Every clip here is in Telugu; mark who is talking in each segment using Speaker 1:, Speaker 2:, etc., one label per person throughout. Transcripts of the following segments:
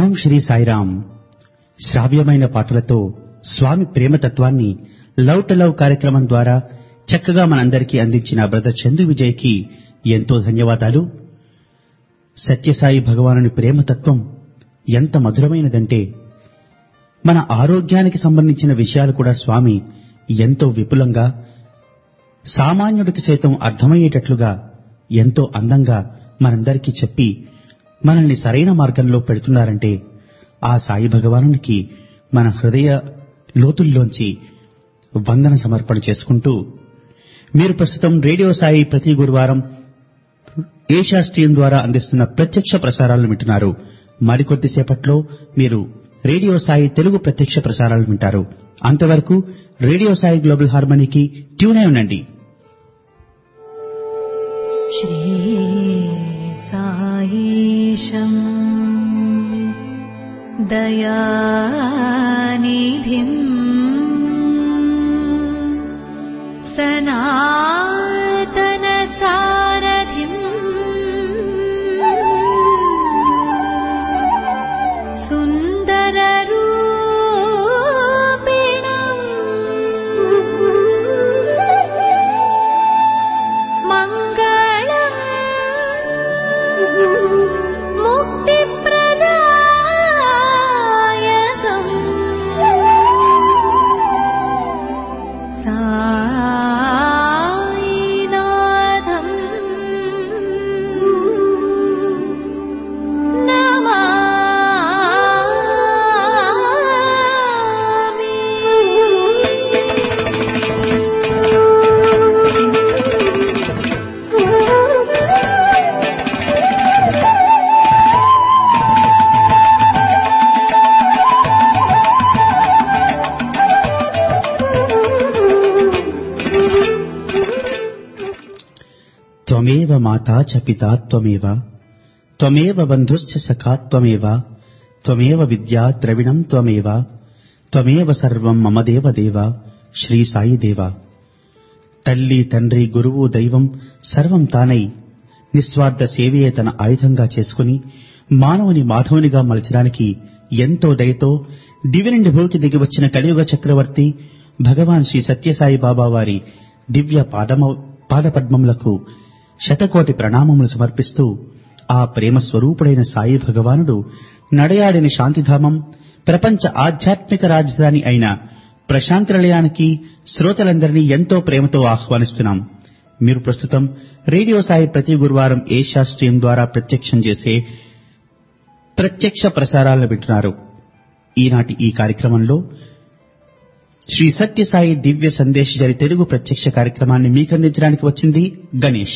Speaker 1: ఓం శ్రీ సాయిరాం శ్రావ్యమైన పాటలతో స్వామి ప్రేమతత్వాన్ని లవ్ టు లవ్ కార్యక్రమం ద్వారా చక్కగా మనందరికీ అందించిన బ్రదర్ చందు విజయ్కి ఎంతో ధన్యవాదాలు సత్యసాయి భగవానుని ప్రేమతత్వం ఎంత మధురమైనదంటే మన ఆరోగ్యానికి సంబంధించిన విషయాలు కూడా స్వామి ఎంతో విపులంగా సామాన్యుడికి సైతం అర్థమయ్యేటట్లుగా ఎంతో అందంగా మనందరికీ చెప్పి మనల్ని సరైన మార్గంలో పెడుతున్నారంటే ఆ సాయి భగవానునికి మన హృదయ లోతుల్లోంచి వందన సమర్పణ చేసుకుంటూ మీరు ప్రస్తుతం రేడియో సాయి ప్రతి గురువారం ఏషియా స్ట్రీమ్ ద్వారా అందిస్తున్న ప్రత్యక్ష ప్రసారాలను వింటున్నారు మరికొద్దిసేపట్లో మీరు రేడియో సాయి తెలుగు ప్రత్యక్ష ప్రసారాలు వింటారు అంతవరకు రేడియో సాయి గ్లోబల్ హార్మనీకి ట్యూన్ అయి ఉండండి
Speaker 2: श्रीसायीशम् दयानिधिम् सनातनसारथिम् सुन्दररूपिणम् मङ्गलम् मुक्तिप्रदायकम् सायिनाथम्
Speaker 1: త్వమేవ మాతా చ పితా త్వమేవ త్వమేవ బంధుశ్చ సఖా త్వమేవ త్వమేవ విద్యా ద్రవిణం త్వమేవ త్వమేవ సర్వం మమ దేవ దేవ శ్రీ సాయి దేవ తల్లి తండ్రి గురువు దైవం సర్వం తానై నిస్వార్థ సేవయే తన ఆయుధంగా చేసుకుని మానవుని మాధవునిగా మలచడానికి ఎంతో దయతో దివి నుండి భూకి దిగి వచ్చిన కలియుగ చక్రవర్తి భగవాన్ శ్రీ సత్యసాయి బాబా వారి దివ్య పాదమ పాదపద్మములకు శతకోటి ప్రణామములు సమర్పిస్తూ ఆ ప్రేమ స్వరూపుడైన సాయి భగవానుడు నడయాడిన శాంతిధామం ప్రపంచ ఆధ్యాత్మిక రాజధాని అయిన ప్రశాంతి నిలయానికి శ్రోతలందరినీ ఎంతో ప్రేమతో ఆహ్వానిస్తున్నాం మీరు ప్రస్తుతం రేడియో సాయి ప్రతి గురువారం ఏషియా స్ట్రీమ్ ద్వారా ప్రత్యక్షం చేసే ప్రత్యక్ష ప్రసారాలను వింటున్నారు ఈనాటి ఈ కార్యక్రమంలో శ్రీ సత్యసాయి దివ్య సందేశ్ జరి తెలుగు ప్రత్యక్ష కార్యక్రమాన్ని మీకందించడానికి వచ్చింది గణేష్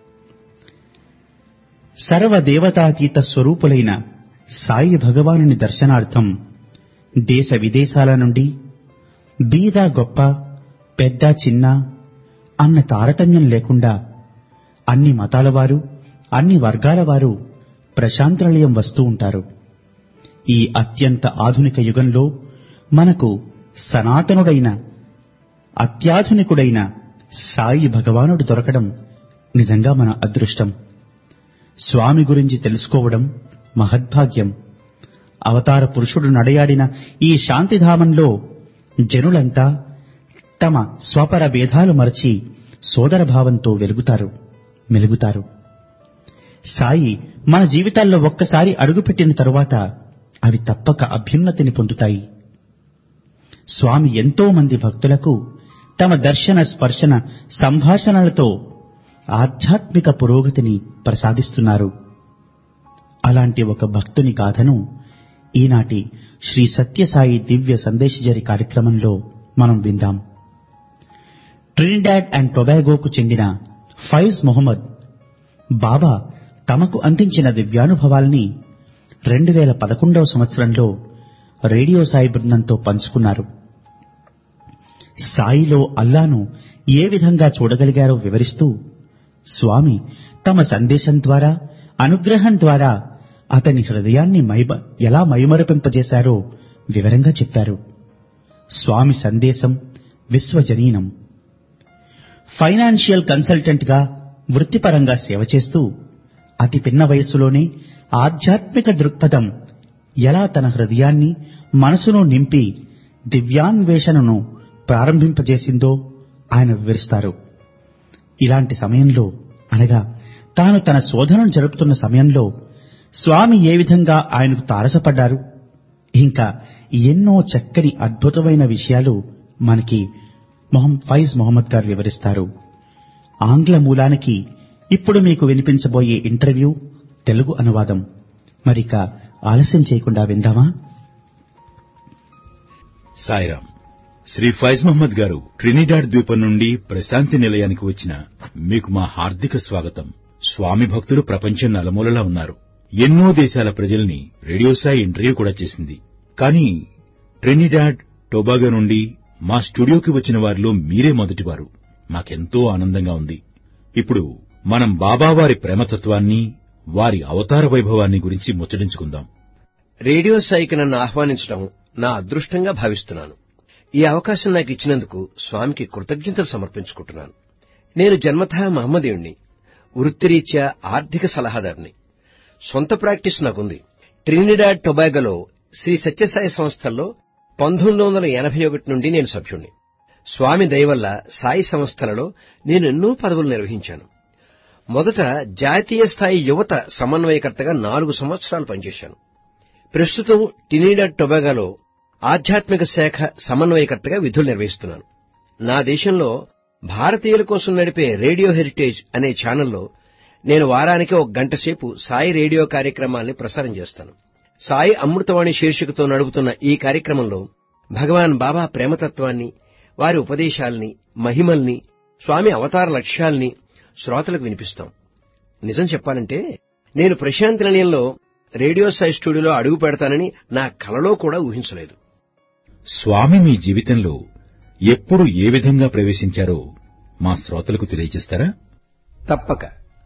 Speaker 1: సర్వదేవతాతీత స్వరూపులైన సాయి భగవానుని దర్శనార్థం దేశ విదేశాల నుండి బీద గొప్ప పెద్ద చిన్న అన్న తారతమ్యం లేకుండా అన్ని మతాల వారు అన్ని వర్గాల వారు ప్రశాంతనిలయం వస్తూ ఉంటారు ఈ అత్యంత ఆధునిక యుగంలో మనకు సనాతనుడైన అత్యాధునికుడైన సాయి భగవానుడు దొరకడం నిజంగా మన అదృష్టం స్వామి గురించి తెలుసుకోవడం మహద్భాగ్యం అవతార పురుషుడు నడయాడిన ఈ శాంతిధామంలో జనులంతా తమ స్వపర భేదాలు మరచి సోదరభావంతో వెలుగుతారు మెలుగుతారు సాయి మన జీవితాల్లో ఒక్కసారి అడుగుపెట్టిన తరువాత అవి తప్పక అభ్యున్నతిని పొందుతాయి స్వామి ఎంతో మంది భక్తులకు తమ దర్శన స్పర్శన సంభాషణలతో ఆధ్యాత్మిక పురోగతిని ప్రసాదిస్తున్నారు అలాంటి ఒక భక్తుని గాథను ఈనాటి శ్రీ సత్యసాయి దివ్య సందేశజరి కార్యక్రమంలో మనం విందాం ట్రినిడాడ్ అండ్ టొబాగోకు చెందిన ఫైజ్ మొహమ్మద్ బాబా తమకు అందించిన దివ్యానుభవాల్ని రెండు వేల పదకొండవ సంవత్సరంలో రేడియో సాయి బృందంతో పంచుకున్నారు సాయిలో అల్లాను ఏ విధంగా చూడగలిగారో వివరిస్తూ స్వామి తమ సందేశం ద్వారా అనుగ్రహం ద్వారా అతని హృదయాన్ని మైమ ఎలా మైమరపింపజేశారో వివరంగా చెప్పారు స్వామి సందేశం విశ్వజనీనం ఫైనాన్షియల్ కన్సల్టెంట్ గా వృత్తిపరంగా సేవ చేస్తూ అతి పిన్న వయస్సులోనే ఆధ్యాత్మిక దృక్పథం ఎలా తన హృదయాన్ని మనసును నింపి దివ్యాన్వేషణను ప్రారంభింపజేసిందో ఆయన వివరిస్తారు ఇలాంటి సమయంలో అనగా తాను తన శోధనను జరుపుతున్న సమయంలో స్వామి ఏ విధంగా ఆయనకు తారసపడ్డారు ఇంకా ఎన్నో చక్కని అద్భుతమైన విషయాలు మనకి మొహం ఫైజ్ మొహమ్మద్ గారు వివరిస్తారు ఆంగ్ల మూలానికి ఇప్పుడు మీకు వినిపించబోయే ఇంటర్వ్యూ తెలుగు అనువాదం మరిక ఆలస్యం చేయకుండా విందామా
Speaker 3: సాయిరాం శ్రీ ఫైజ్ మహమ్మద్ గారు ట్రినిడాడ్ ద్వీపం నుండి ప్రశాంతి నిలయానికి వచ్చిన మీకు మా హార్దిక స్వాగతం స్వామి భక్తులు ప్రపంచం నలుమూలలా ఉన్నారు ఎన్నో దేశాల ప్రజల్ని రేడియో సాయి ఇంటర్వ్యూ కూడా చేసింది కానీ ట్రినిడాడ్ టొబాగో నుండి మా స్టూడియోకి వచ్చిన వారిలో మీరే మొదటివారు మాకెంతో ఆనందంగా ఉంది ఇప్పుడు మనం బాబావారి ప్రేమతత్వాన్ని వారి అవతార వైభవాన్ని గురించి ముచ్చటించుకుందాం
Speaker 4: రేడియో సాయికి నన్ను ఆహ్వానించడం నా అదృష్టంగా భావిస్తున్నాను ఈ అవకాశం నాకు ఇచ్చినందుకు స్వామికి కృతజ్ఞతలు సమర్పించుకుంటున్నాను నేను జన్మతః మహమ్మదీయుణ్ణి వృత్తిరీత్యా ఆర్థిక సలహాదారుని సొంత ప్రాక్టీస్ నాకుంది ట్రినిడాడ్ టొబాగోలో శ్రీ సత్యసాయి సంస్థల్లో పంతొమ్మిది వందల ఎనభై ఒకటి నుండి నేను సభ్యుణ్ణి స్వామి దయవల్ల సాయి సంస్థలలో నేను ఎన్నో పదవులు నిర్వహించాను మొదట జాతీయ స్థాయి యువత సమన్వయకర్తగా నాలుగు సంవత్సరాలు పనిచేశాను ప్రస్తుతం టినిడాడ్ టొబాగోలో ఆధ్యాత్మిక శాఖ సమన్వయకర్తగా విధులు నిర్వహిస్తున్నాను నా దేశంలో భారతీయుల కోసం నడిపే రేడియో హెరిటేజ్ అనే ఛానల్లో నేను వారానికి ఒక గంట సేపు సాయి రేడియో కార్యక్రమాల్ని ప్రసారం చేస్తాను సాయి అమృతవాణి శీర్షికతో నడుపుతున్న ఈ కార్యక్రమంలో భగవాన్ బాబా ప్రేమతత్వాన్ని వారి ఉపదేశాల్ని మహిమల్ని స్వామి అవతార లక్ష్యాల్ని శ్రోతలకు వినిపిస్తాం నిజం చెప్పాలంటే నేను ప్రశాంతి నిలయంలో రేడియో సాయి స్టూడియోలో అడుగు పెడతానని నా కలలో కూడా ఊహించలేదు
Speaker 3: స్వామి మీ జీవితంలో ఎప్పుడు ఏ విధంగా ప్రవేశించారో మా శ్రోతలకు తెలియజేస్తారా
Speaker 4: తప్పక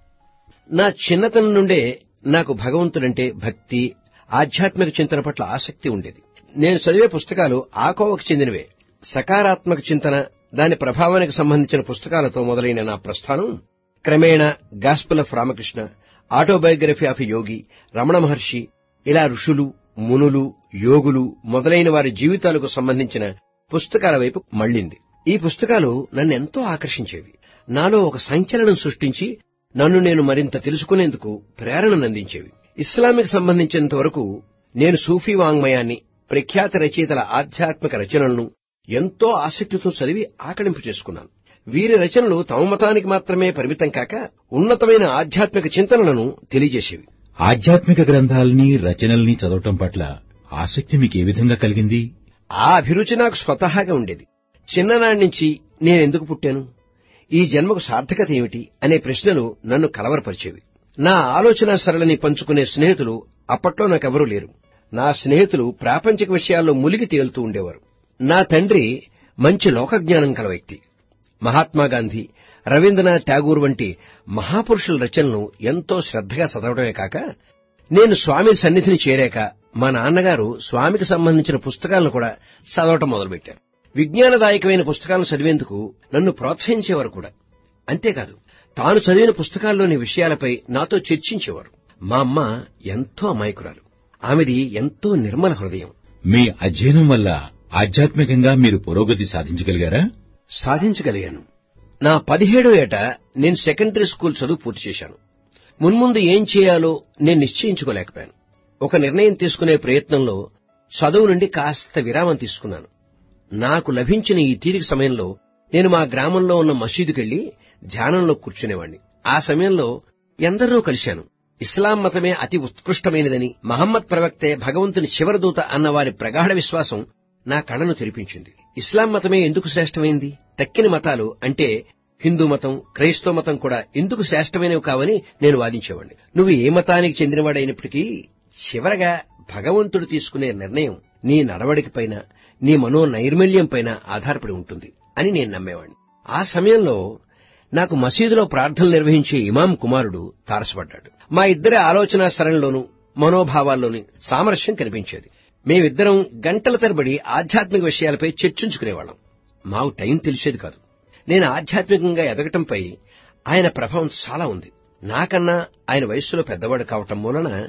Speaker 4: నా చిన్నతనం నుండే నాకు భగవంతుడంటే భక్తి ఆధ్యాత్మిక చింతన పట్ల ఆసక్తి ఉండేది నేను చదివే పుస్తకాలు ఆ కోవకు చెందినవే సకారాత్మక చింతన దాని ప్రభావానికి సంబంధించిన పుస్తకాలతో మొదలైన నా ప్రస్థానం క్రమేణా gospel of Ramakrishna autobiography of Yogi Ramana Maharshi ఇలా ఋషులు మునులు యోగులు మొదలైన వారి జీవితాలకు సంబంధించిన పుస్తకాల వైపు మళ్ళింది ఈ పుస్తకాలు నన్నెంతో ఆకర్షించేవి నాలో ఒక సంచలనం సృష్టించి నన్ను నేను మరింత తెలుసుకునేందుకు ప్రేరణనందించేవి ఇస్లామిక్ సంబంధించినంత వరకు నేను సూఫీ వాంగ్మయాన్ని ప్రఖ్యాత రచయితల ఆధ్యాత్మిక రచనలను ఎంతో ఆసక్తితో చదివి ఆకళింపు చేసుకున్నాను వీరి రచనలు తమ మతానికి మాత్రమే పరిమితం కాక ఉన్నతమైన ఆధ్యాత్మిక చింతనలను తెలియజేసేవి
Speaker 3: ఆధ్యాత్మిక గ్రంథాల్ని రచనల్ని చదవటం పట్ల ఆసక్తి మీకు ఏ విధంగా కలిగింది
Speaker 4: ఆ అభిరుచి నాకు స్వతహాగా ఉండేది చిన్ననాటి నుంచి నేనెందుకు పుట్టాను ఈ జన్మకు సార్థకత ఏమిటి అనే ప్రశ్నలు నన్ను కలవరపరిచేవి నా ఆలోచన సరళని పంచుకునే స్నేహితులు అప్పట్లో నాకెవరూ లేరు నా స్నేహితులు ప్రాపంచిక విషయాల్లో ములిగి తేలుతూ ఉండేవారు నా తండ్రి మంచి లోకజ్ఞానం కల వ్యక్తి మహాత్మాగాంధీ రవీంద్రనాథ్ ఠాగూర్ వంటి మహాపురుషుల రచనలను ఎంతో శ్రద్ధగా చదవడమే కాక నేను స్వామి సన్నిధిని చేరాక మా నాన్నగారు స్వామికి సంబంధించిన పుస్తకాలను కూడా చదవటం మొదలుపెట్టారు విజ్ఞానదాయకమైన పుస్తకాలను చదివేందుకు నన్ను ప్రోత్సహించేవారు కూడా అంతేకాదు తాను చదివిన పుస్తకాల్లోని విషయాలపై నాతో చర్చించేవారు మా అమ్మ ఎంతో అమాయకురాలు ఆమెది ఎంతో నిర్మల హృదయం
Speaker 3: మీ అధ్యయనం వల్ల ఆధ్యాత్మికంగా మీరు పురోగతి సాధించగలిగారా
Speaker 4: సాధించగలిగాను నా పదిహేడో ఏట నేను సెకండరీ స్కూల్ చదువు పూర్తి చేశాను మున్ముందు ఏం చేయాలో నేను నిశ్చయించుకోలేకపోయాను ఒక నిర్ణయం తీసుకునే ప్రయత్నంలో చదువు నుండి కాస్త విరామం తీసుకున్నాను నాకు లభించిన ఈ తీరిక సమయంలో నేను మా గ్రామంలో ఉన్న మసీదుకెళ్లి ధ్యానంలో కూర్చునేవాణ్ణి ఆ సమయంలో ఎందరినో కలిశాను ఇస్లాం మతమే అతి ఉత్కృష్టమైనదని మహమ్మద్ ప్రవక్తే భగవంతుని చివరదూత అన్న వారి ప్రగాఢ విశ్వాసం నా కళ్ళను తెరిపించింది ఇస్లాం మతమే ఎందుకు శ్రేష్టమైంది తక్కిన మతాలు అంటే హిందూ మతం క్రైస్తవ మతం కూడా ఎందుకు శ్రేష్టమైనవి కావని నేను వాదించేవాడిని నువ్వు ఏ మతానికి చెందినవాడైనప్పటికీ చివరగా భగవంతుడు తీసుకునే నిర్ణయం నీ నడవడికపైన నీ మనో నైర్మల్యం పైన ఆధారపడి ఉంటుంది అని నేను నమ్మేవాడిని ఆ సమయంలో నాకు మసీదులో ప్రార్థనలు నిర్వహించే ఇమాం కుమారుడు తారసపడ్డాడు మా ఇద్దరి ఆలోచన సరణిలోనూ మనోభావాల్లోని సామరస్యం కనిపించేది మేమిద్దరం గంటల తరబడి ఆధ్యాత్మిక విషయాలపై చర్చించుకునేవాళ్ళం మాకు టైం తెలిసేది కాదు నేను ఆధ్యాత్మికంగా ఎదగటంపై ఆయన ప్రభావం చాలా ఉంది నాకన్నా ఆయన వయస్సులో పెద్దవాడు కావటం మూలన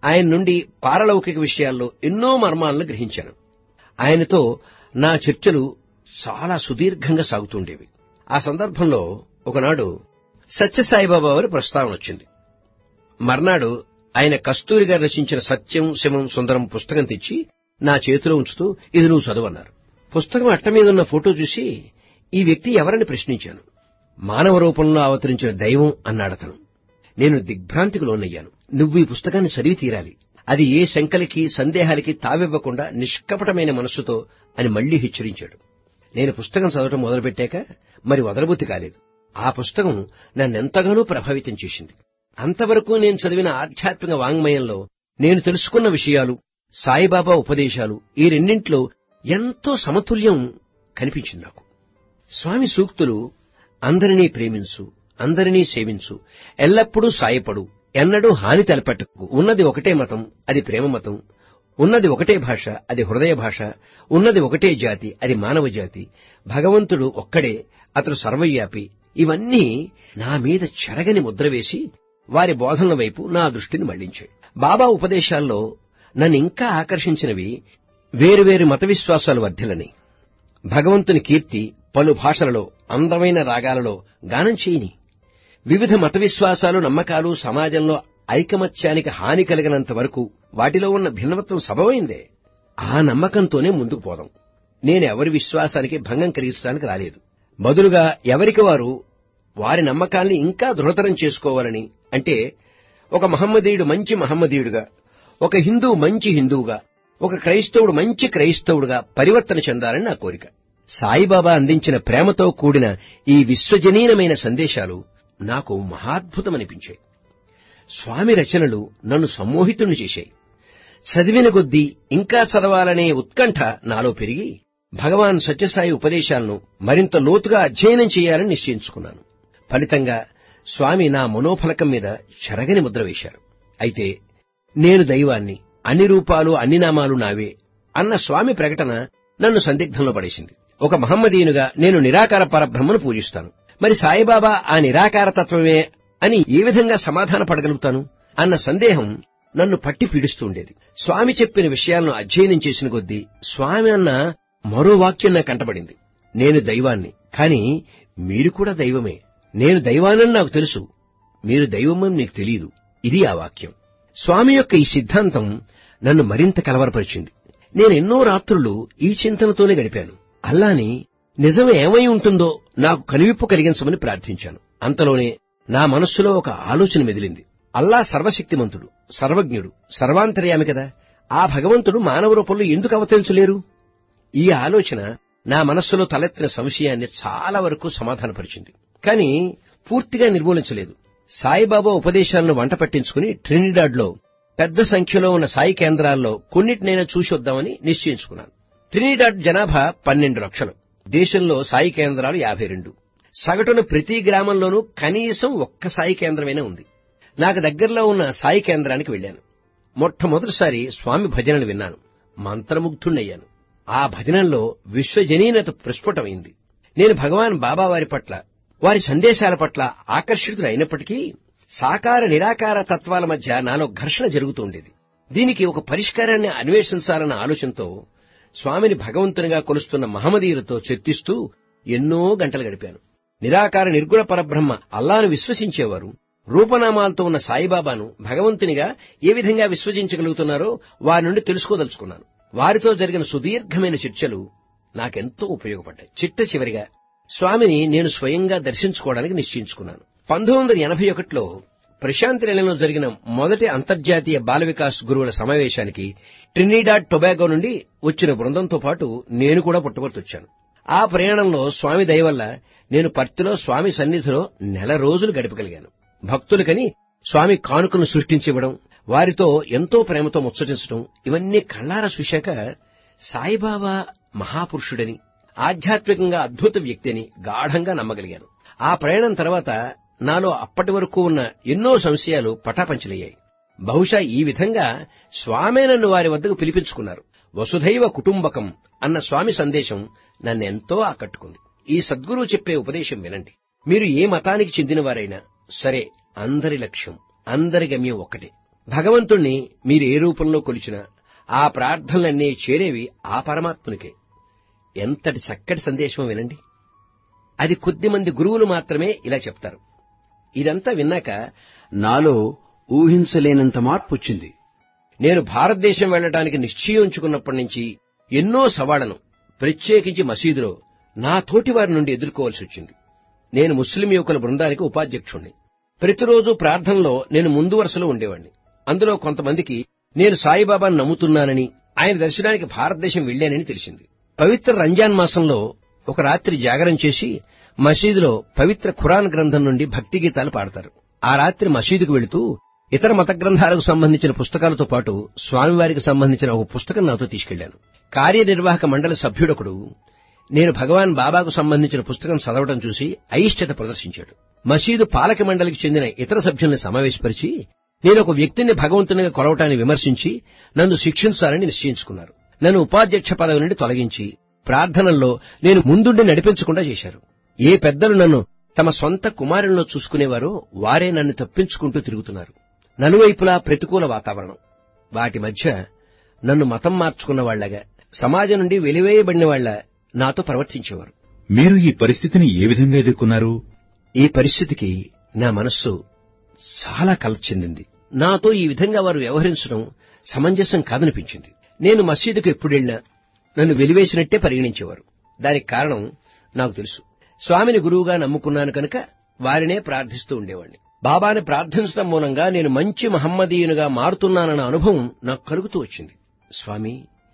Speaker 4: ఆయన నుండి పారలౌకిక విషయాల్లో ఎన్నో మర్మాలను గ్రహించాను ఆయనతో నా చర్చలు చాలా సుదీర్ఘంగా సాగుతుండేవి ఆ సందర్భంలో ఒకనాడు సత్యసాయిబాబా వారి ప్రస్తావన వచ్చింది మర్నాడు ఆయన కస్తూరి గారు రచించిన సత్యం శివం సుందరం పుస్తకం తెచ్చి నా చేతిలో ఉంచుతూ ఇది నువ్వు చదువన్నారు పుస్తకం అట్ట మీద ఉన్న ఫోటో చూసి ఈ వ్యక్తి ఎవరని ప్రశ్నించాను మానవ రూపంలో అవతరించిన దైవం అన్నాడతను నేను దిగ్భ్రాంతికి లోనయ్యాను నువ్వు ఈ పుస్తకాన్ని చదివి తీరాలి అది ఏ శంకలకి సందేహాలకి తావివ్వకుండా నిష్కపటమైన మనస్సుతో అని మళ్లీ హెచ్చరించాడు నేను పుస్తకం చదవటం మొదలుపెట్టాక మరి వదలబుద్ధి కాలేదు ఆ పుస్తకం నన్నెంతగానో ప్రభావితం చేసింది అంతవరకు నేను చదివిన ఆధ్యాత్మిక వాంగ్మయంలో నేను తెలుసుకున్న విషయాలు సాయిబాబా ఉపదేశాలు ఈ రెండింట్లో ఎంతో సమతుల్యం కనిపించింది నాకు స్వామి సూక్తులు అందరినీ ప్రేమించు అందరినీ సేవించు ఎల్లప్పుడూ సాయపడు ఎన్నడూ హాని తలపెట్టకు ఉన్నది ఒకటే మతం అది ప్రేమ మతం ఉన్నది ఒకటే భాష అది హృదయ భాష ఉన్నది ఒకటే జాతి అది మానవ జాతి భగవంతుడు ఒక్కడే అతడు సర్వవ్యాపి ఇవన్నీ నా మీద చెరగని ముద్ర వేసి వారి బోధనల వైపు నా దృష్టిని మళ్లించాయి బాబా ఉపదేశాల్లో నన్ను ఇంకా ఆకర్షించినవి వేరువేరు మత విశ్వాసాలు వర్ధిలని భగవంతుని కీర్తి పలు భాషలలో అందమైన రాగాలలో గానం చేయని వివిధ మత విశ్వాసాలు నమ్మకాలు సమాజంలో ఐకమత్యానికి హాని కలిగినంత వరకు వాటిలో ఉన్న భిన్నత్వం సబమైందే ఆ నమ్మకంతోనే ముందుకు పోదాం నేను ఎవరి విశ్వాసానికి భంగం కలిగించడానికి రాలేదు బదులుగా ఎవరికి వారు వారి నమ్మకాల్ని ఇంకా దృఢతరం చేసుకోవాలని అంటే ఒక మహమ్మదీయుడు మంచి మహమ్మదీయుడుగా ఒక హిందువు మంచి హిందువుగా ఒక క్రైస్తవుడు మంచి క్రైస్తవుడుగా పరివర్తన చెందాలని నా కోరిక సాయిబాబా అందించిన ప్రేమతో కూడిన ఈ విశ్వజనీనమైన సందేశాలు నాకు మహాద్భుతమనిపించాయి స్వామి రచనలు నన్ను సమ్మోహితుణ్ణి చేశాయి చదివిన కొద్దీ ఇంకా చదవాలనే ఉత్కంఠ నాలో పెరిగి భగవాన్ సత్యసాయి ఉపదేశాలను మరింత లోతుగా అధ్యయనం చేయాలని నిశ్చయించుకున్నాను ఫలితంగా స్వామి నా మనోఫలకం మీద చెరగని ముద్ర వేశారు అయితే నేను దైవాన్ని అన్ని రూపాలు అన్ని నామాలు నావే అన్న స్వామి ప్రకటన నన్ను సందిగ్ధంలో పడేసింది ఒక మహమ్మదీయునిగా నేను నిరాకార పరబ్రహ్మను పూజిస్తాను మరి సాయిబాబా ఆ నిరాకార తత్వమే అని ఏ విధంగా సమాధాన పడగలుగుతాను అన్న సందేహం నన్ను పట్టి పీడిస్తూ ఉండేది స్వామి చెప్పిన విషయాలను అధ్యయనం చేసిన కొద్దీ స్వామి అన్న మరో వాక్యం నాకు కంటపడింది నేను దైవాన్ని కాని మీరు కూడా దైవమే నేను దైవానని నాకు తెలుసు మీరు దైవమని మీకు తెలియదు ఇది ఆ వాక్యం స్వామి యొక్క ఈ సిద్ధాంతం నన్ను మరింత కలవరపరిచింది నేను ఎన్నో రాత్రులు ఈ చింతనతోనే గడిపాను అల్లాని నిజం ఏమై ఉంటుందో నాకు కనువిప్పు కలిగించమని ప్రార్థించాను అంతలోనే నా మనస్సులో ఒక ఆలోచన మెదిలింది అల్లా సర్వశక్తిమంతుడు సర్వజ్ఞుడు సర్వాంతర్యామి కదా ఆ భగవంతుడు మానవ రూపంలో ఎందుకు అవతరించలేరు ఈ ఆలోచన నా మనస్సులో తలెత్తిన సంశయాన్ని చాలా వరకు సమాధానపరిచింది కానీ పూర్తిగా నిర్మూలించలేదు సాయిబాబా ఉపదేశాలను వంట పట్టించుకుని ట్రినిడాడ్లో పెద్ద సంఖ్యలో ఉన్న సాయి కేంద్రాల్లో కొన్నిటినైనా చూసొద్దామని నిశ్చయించుకున్నాను ట్రినిడాడ్ జనాభా పన్నెండు లక్షలు దేశంలో సాయి కేంద్రాలు యాభై రెండు సగటున ప్రతి గ్రామంలోనూ కనీసం ఒక్క సాయి కేంద్రమైనా ఉంది నాకు దగ్గరలో ఉన్న సాయి కేంద్రానికి వెళ్లాను మొట్టమొదటిసారి స్వామి భజనలు విన్నాను మంత్రముగ్ధుణ్ణయ్యాను ఆ భజనంలో విశ్వజనీనత ప్రస్ఫుటమైంది నేను భగవాన్ బాబా వారి పట్ల వారి సందేశాల పట్ల ఆకర్షితుడైనప్పటికీ సాకార నిరాకార తత్వాల మధ్య నాలో ఘర్షణ జరుగుతుండేది దీనికి ఒక పరిష్కారాన్ని అన్వేషించాలన్న ఆలోచనతో స్వామిని భగవంతునిగా కొలుస్తున్న మహమ్మదీయులతో చర్చిస్తూ ఎన్నో గంటలు గడిపాను నిరాకార నిర్గుణ పరబ్రహ్మ అల్లాను విశ్వసించేవారు రూపనామాలతో ఉన్న సాయిబాబాను భగవంతునిగా ఏ విధంగా విశ్వసించగలుగుతున్నారో వారి నుండి తెలుసుకోదలుచుకున్నాను వారితో జరిగిన సుదీర్ఘమైన చర్చలు నాకెంతో ఉపయోగపడ్డాయి చిట్ట చివరిగా స్వామిని నేను స్వయంగా దర్శించుకోవడానికి నిశ్చయించుకున్నాను పంతొమ్మిది వందల ఎనభై ఒకటిలో ప్రశాంతి నిలయంలో జరిగిన మొదటి అంతర్జాతీయ బాల వికాస్ గురువుల సమావేశానికి ట్రినిడాడ్ టొబాగో నుండి వచ్చిన బృందంతో పాటు నేను కూడా పుట్టపర్తొచ్చాను ఆ ప్రయాణంలో స్వామి దయ వల్ల నేను పర్తిలో స్వామి సన్నిధిలో నెల రోజులు గడపగలిగాను భక్తులకని స్వామి కానుకను సృష్టించివ్వడం వారితో ఎంతో ప్రేమతో ముచ్చటించడం ఇవన్నీ కళ్ళారా చూశాక సాయిబాబా మహాపురుషుడని ఆధ్యాత్మికంగా అద్భుత వ్యక్తి అని గాఢంగా నమ్మగలిగాను ఆ ప్రయాణం తర్వాత నాలో అప్పటి వరకు ఉన్న ఎన్నో సంశయాలు పటాపంచలయ్యాయి బహుశా ఈ విధంగా స్వామే నన్ను వారి వద్దకు పిలిపించుకున్నారు వసుధైవ కుటుంబకం అన్న స్వామి సందేశం నన్నెంతో ఆకట్టుకుంది ఈ సద్గురువు చెప్పే ఉపదేశం వినండి మీరు ఏ మతానికి చెందినవారైనా సరే అందరి లక్ష్యం అందరి గమ్యం ఒక్కటే భగవంతుణ్ణి మీరు ఏ రూపంలో కొలిచినా ఆ ప్రార్థనలన్నీ చేరేవి ఆ పరమాత్మునికే ఎంతటి చక్కటి సందేశం వినండి అది కొద్దిమంది గురువులు మాత్రమే ఇలా చెప్తారు ఇదంతా విన్నాక
Speaker 5: నాలో ఊహించలేనంత మార్పు వచ్చింది
Speaker 4: నేను భారతదేశం వెళ్లడానికి నిశ్చయించుకున్నప్పటి నుంచి ఎన్నో సవాళ్లను ప్రత్యేకించి మసీదులో నా తోటివారి నుండి ఎదుర్కోవాల్సి వచ్చింది నేను ముస్లిం యువకుల బృందానికి ఉపాధ్యక్షుణ్ణి ప్రతిరోజు ప్రార్థనలో నేను ముందు వరుసలో ఉండేవాణ్ణి అందులో కొంతమందికి నేను సాయిబాబాను నమ్ముతున్నానని ఆయన దర్శనానికి భారతదేశం వెళ్లానని తెలిసింది పవిత్ర రంజాన్ మాసంలో ఒక రాత్రి జాగరం చేసి మసీదులో పవిత్ర ఖురాన్ గ్రంథం నుండి భక్తి గీతాలు పాడతారు ఆ రాత్రి మసీదుకు వెళుతూ ఇతర మత గ్రంథాలకు సంబంధించిన పుస్తకాలతో పాటు స్వామివారికి సంబంధించిన ఒక పుస్తకం నాతో తీసుకెళ్లాను కార్యనిర్వాహక మండలి సభ్యుడొకడు నేను భగవాన్ బాబాకు సంబంధించిన పుస్తకం చదవడం చూసి అయిష్టత ప్రదర్శించాడు మసీదు పాలక మండలికి చెందిన ఇతర సభ్యుల్ని సమావేశపరిచి నేను ఒక వ్యక్తిని భగవంతునిగా కొలవటాన్ని విమర్శించి నన్ను శిక్షించాలని నిశ్చయించుకున్నారు నన్ను ఉపాధ్యక్ష పదవి నుండి తొలగించి ప్రార్థనల్లో నేను ముందుండి నడిపించకుండా చేశారు ఏ పెద్దలు నన్ను తమ సొంత కుమారుల్లో చూసుకునేవారో వారే నన్ను తప్పించుకుంటూ తిరుగుతున్నారు నలువైపులా ప్రతికూల వాతావరణం వాటి మధ్య నన్ను మతం మార్చుకున్న వాళ్లగా సమాజం నుండి వెలివేయబడిన వాళ్ల నాతో ప్రవర్తించేవారు
Speaker 3: మీరు ఈ పరిస్థితిని ఏ విధంగా ఎదుర్కొన్నారు
Speaker 4: ఈ పరిస్థితికి నా మనస్సు చాలా కలత చెందింది నాతో ఈ విధంగా వారు వ్యవహరించడం సమంజసం కాదనిపించింది నేను మసీదుకు ఎప్పుడెళ్ళినా నన్ను వెలివేసినట్టే పరిగణించేవారు దానికి కారణం నాకు తెలుసు స్వామిని గురువుగా నమ్ముకున్నాను కనుక వారినే ప్రార్థిస్తూ ఉండేవాణ్ణి బాబాని ప్రార్థించడం మూలంగా నేను మంచి మహమ్మదీయునిగా మారుతున్నానన్న అనుభవం నాకు కలుగుతూ వచ్చింది స్వామి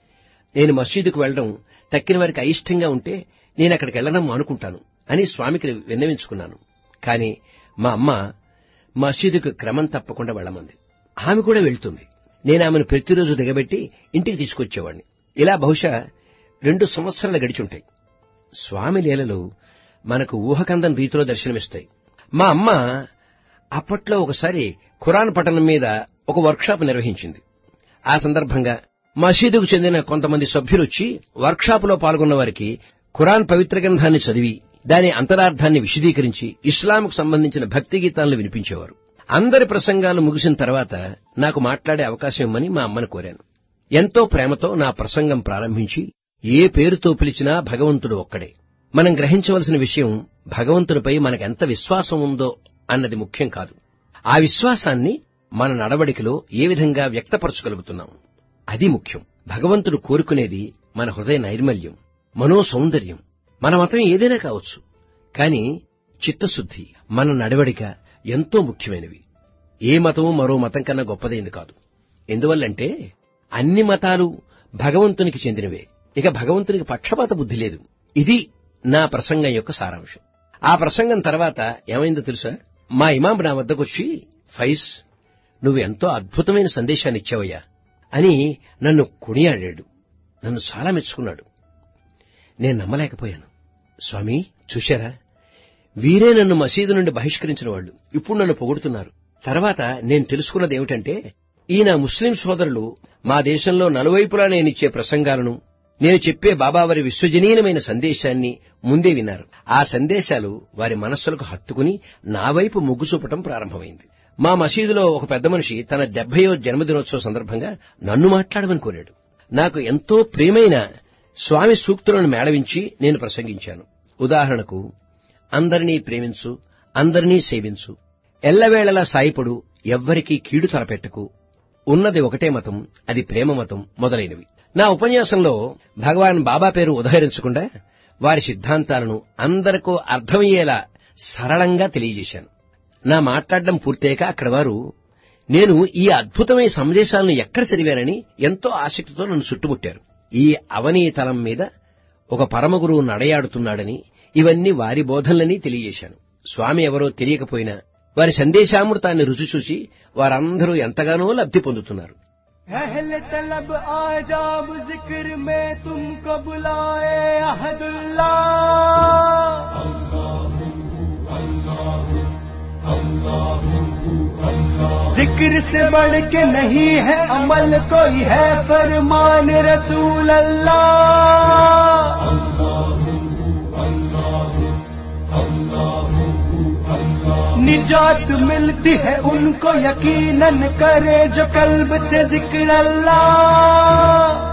Speaker 4: నేను మసీదుకు వెళ్లడం తక్కిన వారికి అయిష్టంగా ఉంటే నేను అక్కడికి వెళ్లడం అనుకుంటాను అని స్వామికి విన్నవించుకున్నాను కాని మా అమ్మ మసీదుకు క్రమం తప్పకుండా వెళ్ళమంది ఆమె కూడా వెళ్తుంది నేను ఆమెను ప్రతిరోజు దిగబెట్టి ఇంటికి తీసుకొచ్చేవాడిని ఇలా బహుశా రెండు సంవత్సరాలు గడిచుంటాయి స్వామి లీలలు మనకు ఊహకందని రీతిలో దర్శనమిస్తాయి మా అమ్మ అప్పట్లో ఒకసారి ఖురాన్ పఠనం మీద ఒక వర్క్షాప్ నిర్వహించింది ఆ సందర్భంగా మసీదుకు చెందిన కొంతమంది సభ్యులు వచ్చి వర్క్షాపులో పాల్గొన్న వారికి ఖురాన్ పవిత్ర గ్రంథాన్ని చదివి దాని అంతరార్థాన్ని విశదీకరించి ఇస్లాంకు సంబంధించిన భక్తి గీతాలను వినిపించేవారు అందరి ప్రసంగాలు ముగిసిన తర్వాత నాకు మాట్లాడే అవకాశం ఇమ్మని మా అమ్మను కోరాను ఎంతో ప్రేమతో నా ప్రసంగం ప్రారంభించి ఏ పేరుతో పిలిచినా భగవంతుడు ఒక్కడే మనం గ్రహించవలసిన విషయం భగవంతుడిపై మనకెంత విశ్వాసం ఉందో అన్నది ముఖ్యం కాదు ఆ విశ్వాసాన్ని మన నడవడికలో ఏ విధంగా వ్యక్తపరచగలుగుతున్నాం అది ముఖ్యం భగవంతుడు కోరుకునేది మన హృదయ నైర్మల్యం మనో సౌందర్యం మన మతం ఏదైనా కావచ్చు కాని చిత్తశుద్ధి మన నడవడిక ఎంతో ముఖ్యమైనవి ఏ మతము మరో మతం కన్నా గొప్పదైంది కాదు ఎందువల్లంటే అన్ని మతాలు భగవంతునికి చెందినవే ఇక భగవంతునికి పక్షపాత బుద్ధి లేదు ఇది నా ప్రసంగం యొక్క సారాంశం ఆ ప్రసంగం తర్వాత ఏమైందో తెలుసా మా ఇమాం నా వద్దకొచ్చి ఫైజ్ నువ్వు ఎంతో అద్భుతమైన సందేశాన్ని ఇచ్చావయ్యా అని నన్ను కొనియాడాడు నన్ను చాలా మెచ్చుకున్నాడు నేను నమ్మలేకపోయాను స్వామి చూశారా వీరే నన్ను మసీదు నుండి బహిష్కరించిన వాళ్ళు ఇప్పుడు నన్ను పొగుడుతున్నారు తర్వాత నేను తెలుసుకున్నది ఏమిటంటే ఈయన ముస్లిం సోదరులు మా దేశంలో నలువైపులా నేనిచ్చే ప్రసంగాలను నేను చెప్పే బాబావారి విశ్వజనీయమైన సందేశాన్ని ముందే విన్నారు ఆ సందేశాలు వారి మనస్సులకు హత్తుకుని నా వైపు మొగ్గు చూపటం ప్రారంభమైంది మా మసీదులో ఒక పెద్ద మనిషి తన డెబ్బయో జన్మదినోత్సవ సందర్భంగా నన్ను మాట్లాడమని కోరాడు నాకు ఎంతో ప్రియమైన స్వామి సూక్తులను మేళవించి నేను ప్రసంగించాను ఉదాహరణకు అందరినీ ప్రేమించు అందరినీ సేవించు ఎల్లవేళలా సాయిపడు ఎవ్వరికీ కీడు తలపెట్టకు ఉన్నది ఒకటే మతం అది ప్రేమ మతం మొదలైనవి నా ఉపన్యాసంలో భగవాన్ బాబా పేరు ఉదహరించకుండా వారి సిద్ధాంతాలను అందరికీ అర్థమయ్యేలా సరళంగా తెలియజేశాను నా మాట్లాడడం పూర్తయ్యాక అక్కడ వారు నేను ఈ అద్భుతమైన సందేశాలను ఎక్కడ చదివానని ఎంతో ఆసక్తితో నన్ను చుట్టుముట్టారు ఈ అవనీతలం మీద ఒక పరమగురువు నడయాడుతున్నాడని ఇవన్నీ వారి బోధనలని తెలియజేశాను స్వామి ఎవరో తెలియకపోయినా వారి సందేశామృతాన్ని రుచి చూసి వారందరూ ఎంతగానో లబ్ధి పొందుతున్నారు
Speaker 6: अहल तलब आजाब जिक्र में तुमको बुलाए अहदुल्ला जिक्र से बढ़ के नहीं है अमल कोई है फरमान रसूल अल्लाह निजात मिलती है उनको यकीनन करे जो कल्ब से जिक्र अल्लाह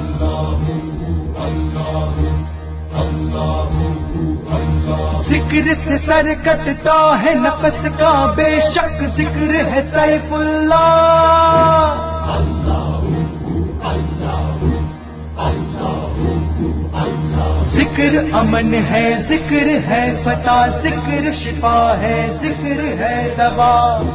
Speaker 6: जिक्र से सर कटता है नफस का बेशक जिक्र है सैफुल्लाह जिक्र अमन है जिक्र है फता जिक्र शिफा है जिक्र है दवा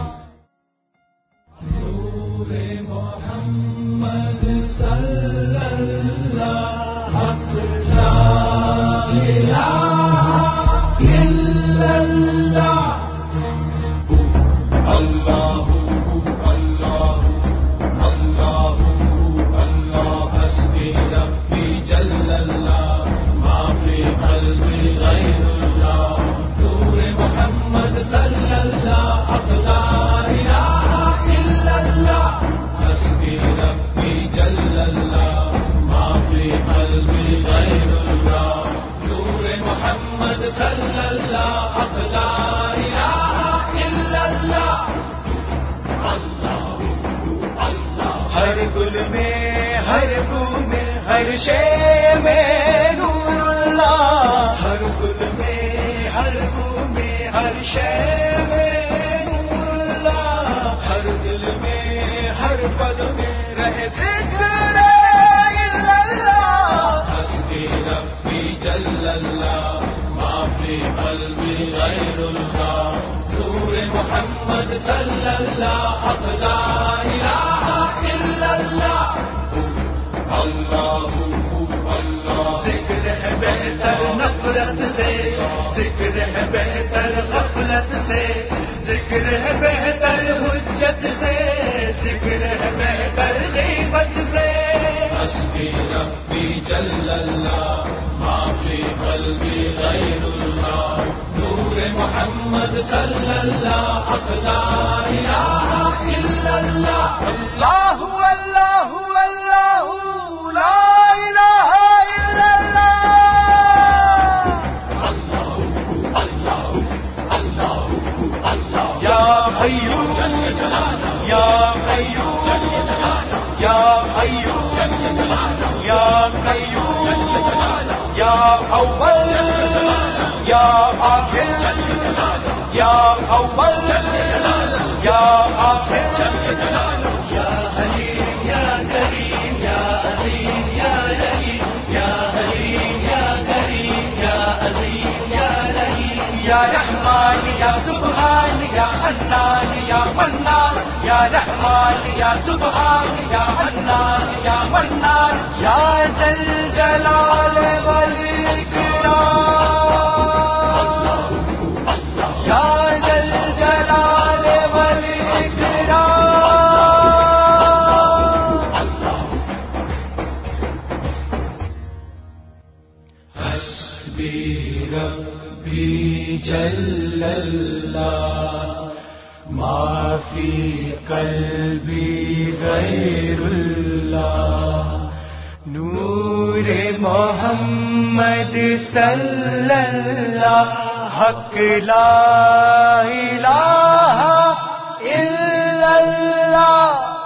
Speaker 6: हर गुल में हर बू में हर शे में नूरुल्लाह हर गुल में हर बू में हर शे में नूरुल्लाह हर दिल में हर पल में रहे जिक्र इल्लल्लाह हस्बी रब्बी जल्लल्लाह माफी कल्बी गैरुल्लाह नूर मोहम्मद सल्लल्लाह हक ला इलाहा इल्लल्लाह अल्लाह अल्लाह जिक्र है बेहतर नफरत से जिक्र है बेहतर गफलत से जिक्र है बेहतर हुज्जत से जिक्र है बेहतर गीबत से हस्बी रब्बी जल्लल्लाह माफी कल्बी गैरुल्लाह नूर मोहम्मद सल्लल्लाह हक ला इलाहा इल्लल्लाह अल्लाहु अल्लाहु अल्लाहु ला इलाहा इल्लल्लाह या हय्यू या हय्यू या हय्यू या कय्यूम या अव्वल या आखिर या अव्वल या आखिर या हलीम या करीम या अजीम या रहीम या हलीम या करीम या अजीम या रहीम या रहमान या सुबहान या हन्नान या मन्नान या रहमान या सुबहान या हन्नान या मन्नान या जल जलाल वल इकराम या जल जलाल वल इकराम हस्बी रब्बी जल्लल्लाह माफी कल्बी गैरुल्लाह नूर मोहम्मद सल्लल्लाह हक ला इलाहा इल्लल्लाह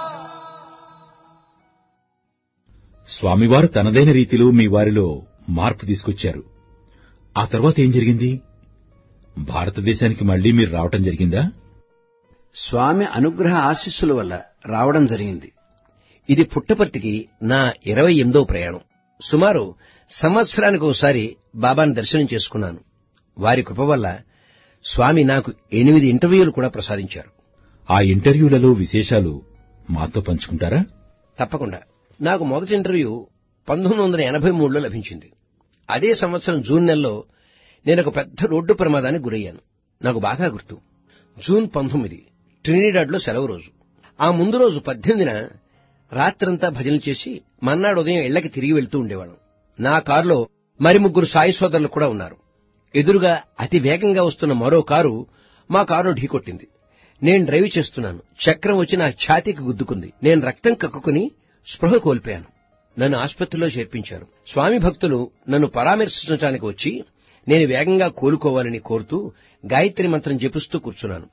Speaker 3: స్వామివారు తనదైన రీతిలో మీ వారిలో మార్పు తీసుకొచ్చారు ఆ తర్వాత ఏం జరిగింది భారతదేశానికి మళ్లీ మీరు రావటం జరిగిందా
Speaker 4: స్వామి అనుగ్రహ ఆశీస్సుల వల్ల రావడం జరిగింది ఇది పుట్టపర్తికి నా ఇరవై ఎనిమిదో ప్రయాణం సుమారు సంవత్సరానికి ఒకసారి బాబాను దర్శనం చేసుకున్నాను వారి కృప వల్ల స్వామి నాకు ఎనిమిది ఇంటర్వ్యూలు కూడా ప్రసాదించారు
Speaker 3: ఆ ఇంటర్వ్యూలలో విశేషాలు మాతో పంచుకుంటారా
Speaker 4: తప్పకుండా నాకు మొదటి ఇంటర్వ్యూ పంతొమ్మిది వందల ఎనభై మూడులో లభించింది అదే సంవత్సరం జూన్ నెలలో నేను ఒక పెద్ద రోడ్డు ప్రమాదానికి గురయ్యాను నాకు బాగా గుర్తు జూన్ పంతొమ్మిది ట్రినిడాడ్లో సెలవు రోజు ఆ ముందు రోజు పద్దెనిమిదిన రాత్రంతా భజనలు చేసి మన్నాడు ఉదయం ఇళ్లకి తిరిగి వెళ్తూ ఉండేవాళ్ళం నా కారులో మరి ముగ్గురు సాయి సోదరులు కూడా ఉన్నారు ఎదురుగా అతి వేగంగా వస్తున్న మరో కారు మా కారు ఢీకొట్టింది నేను డ్రైవ్ చేస్తున్నాను చక్రం వచ్చి నా ఛాతీకి గుద్దుకుంది నేను రక్తం కక్కుకుని స్పృహ కోల్పోయాను నన్ను ఆసుపత్రిలో చేర్పించారు స్వామి భక్తులు నన్ను పరామర్శించడానికి వచ్చి నేను వేగంగా కోలుకోవాలని కోరుతూ గాయత్రి మంత్రం జపిస్తూ కూర్చున్నాను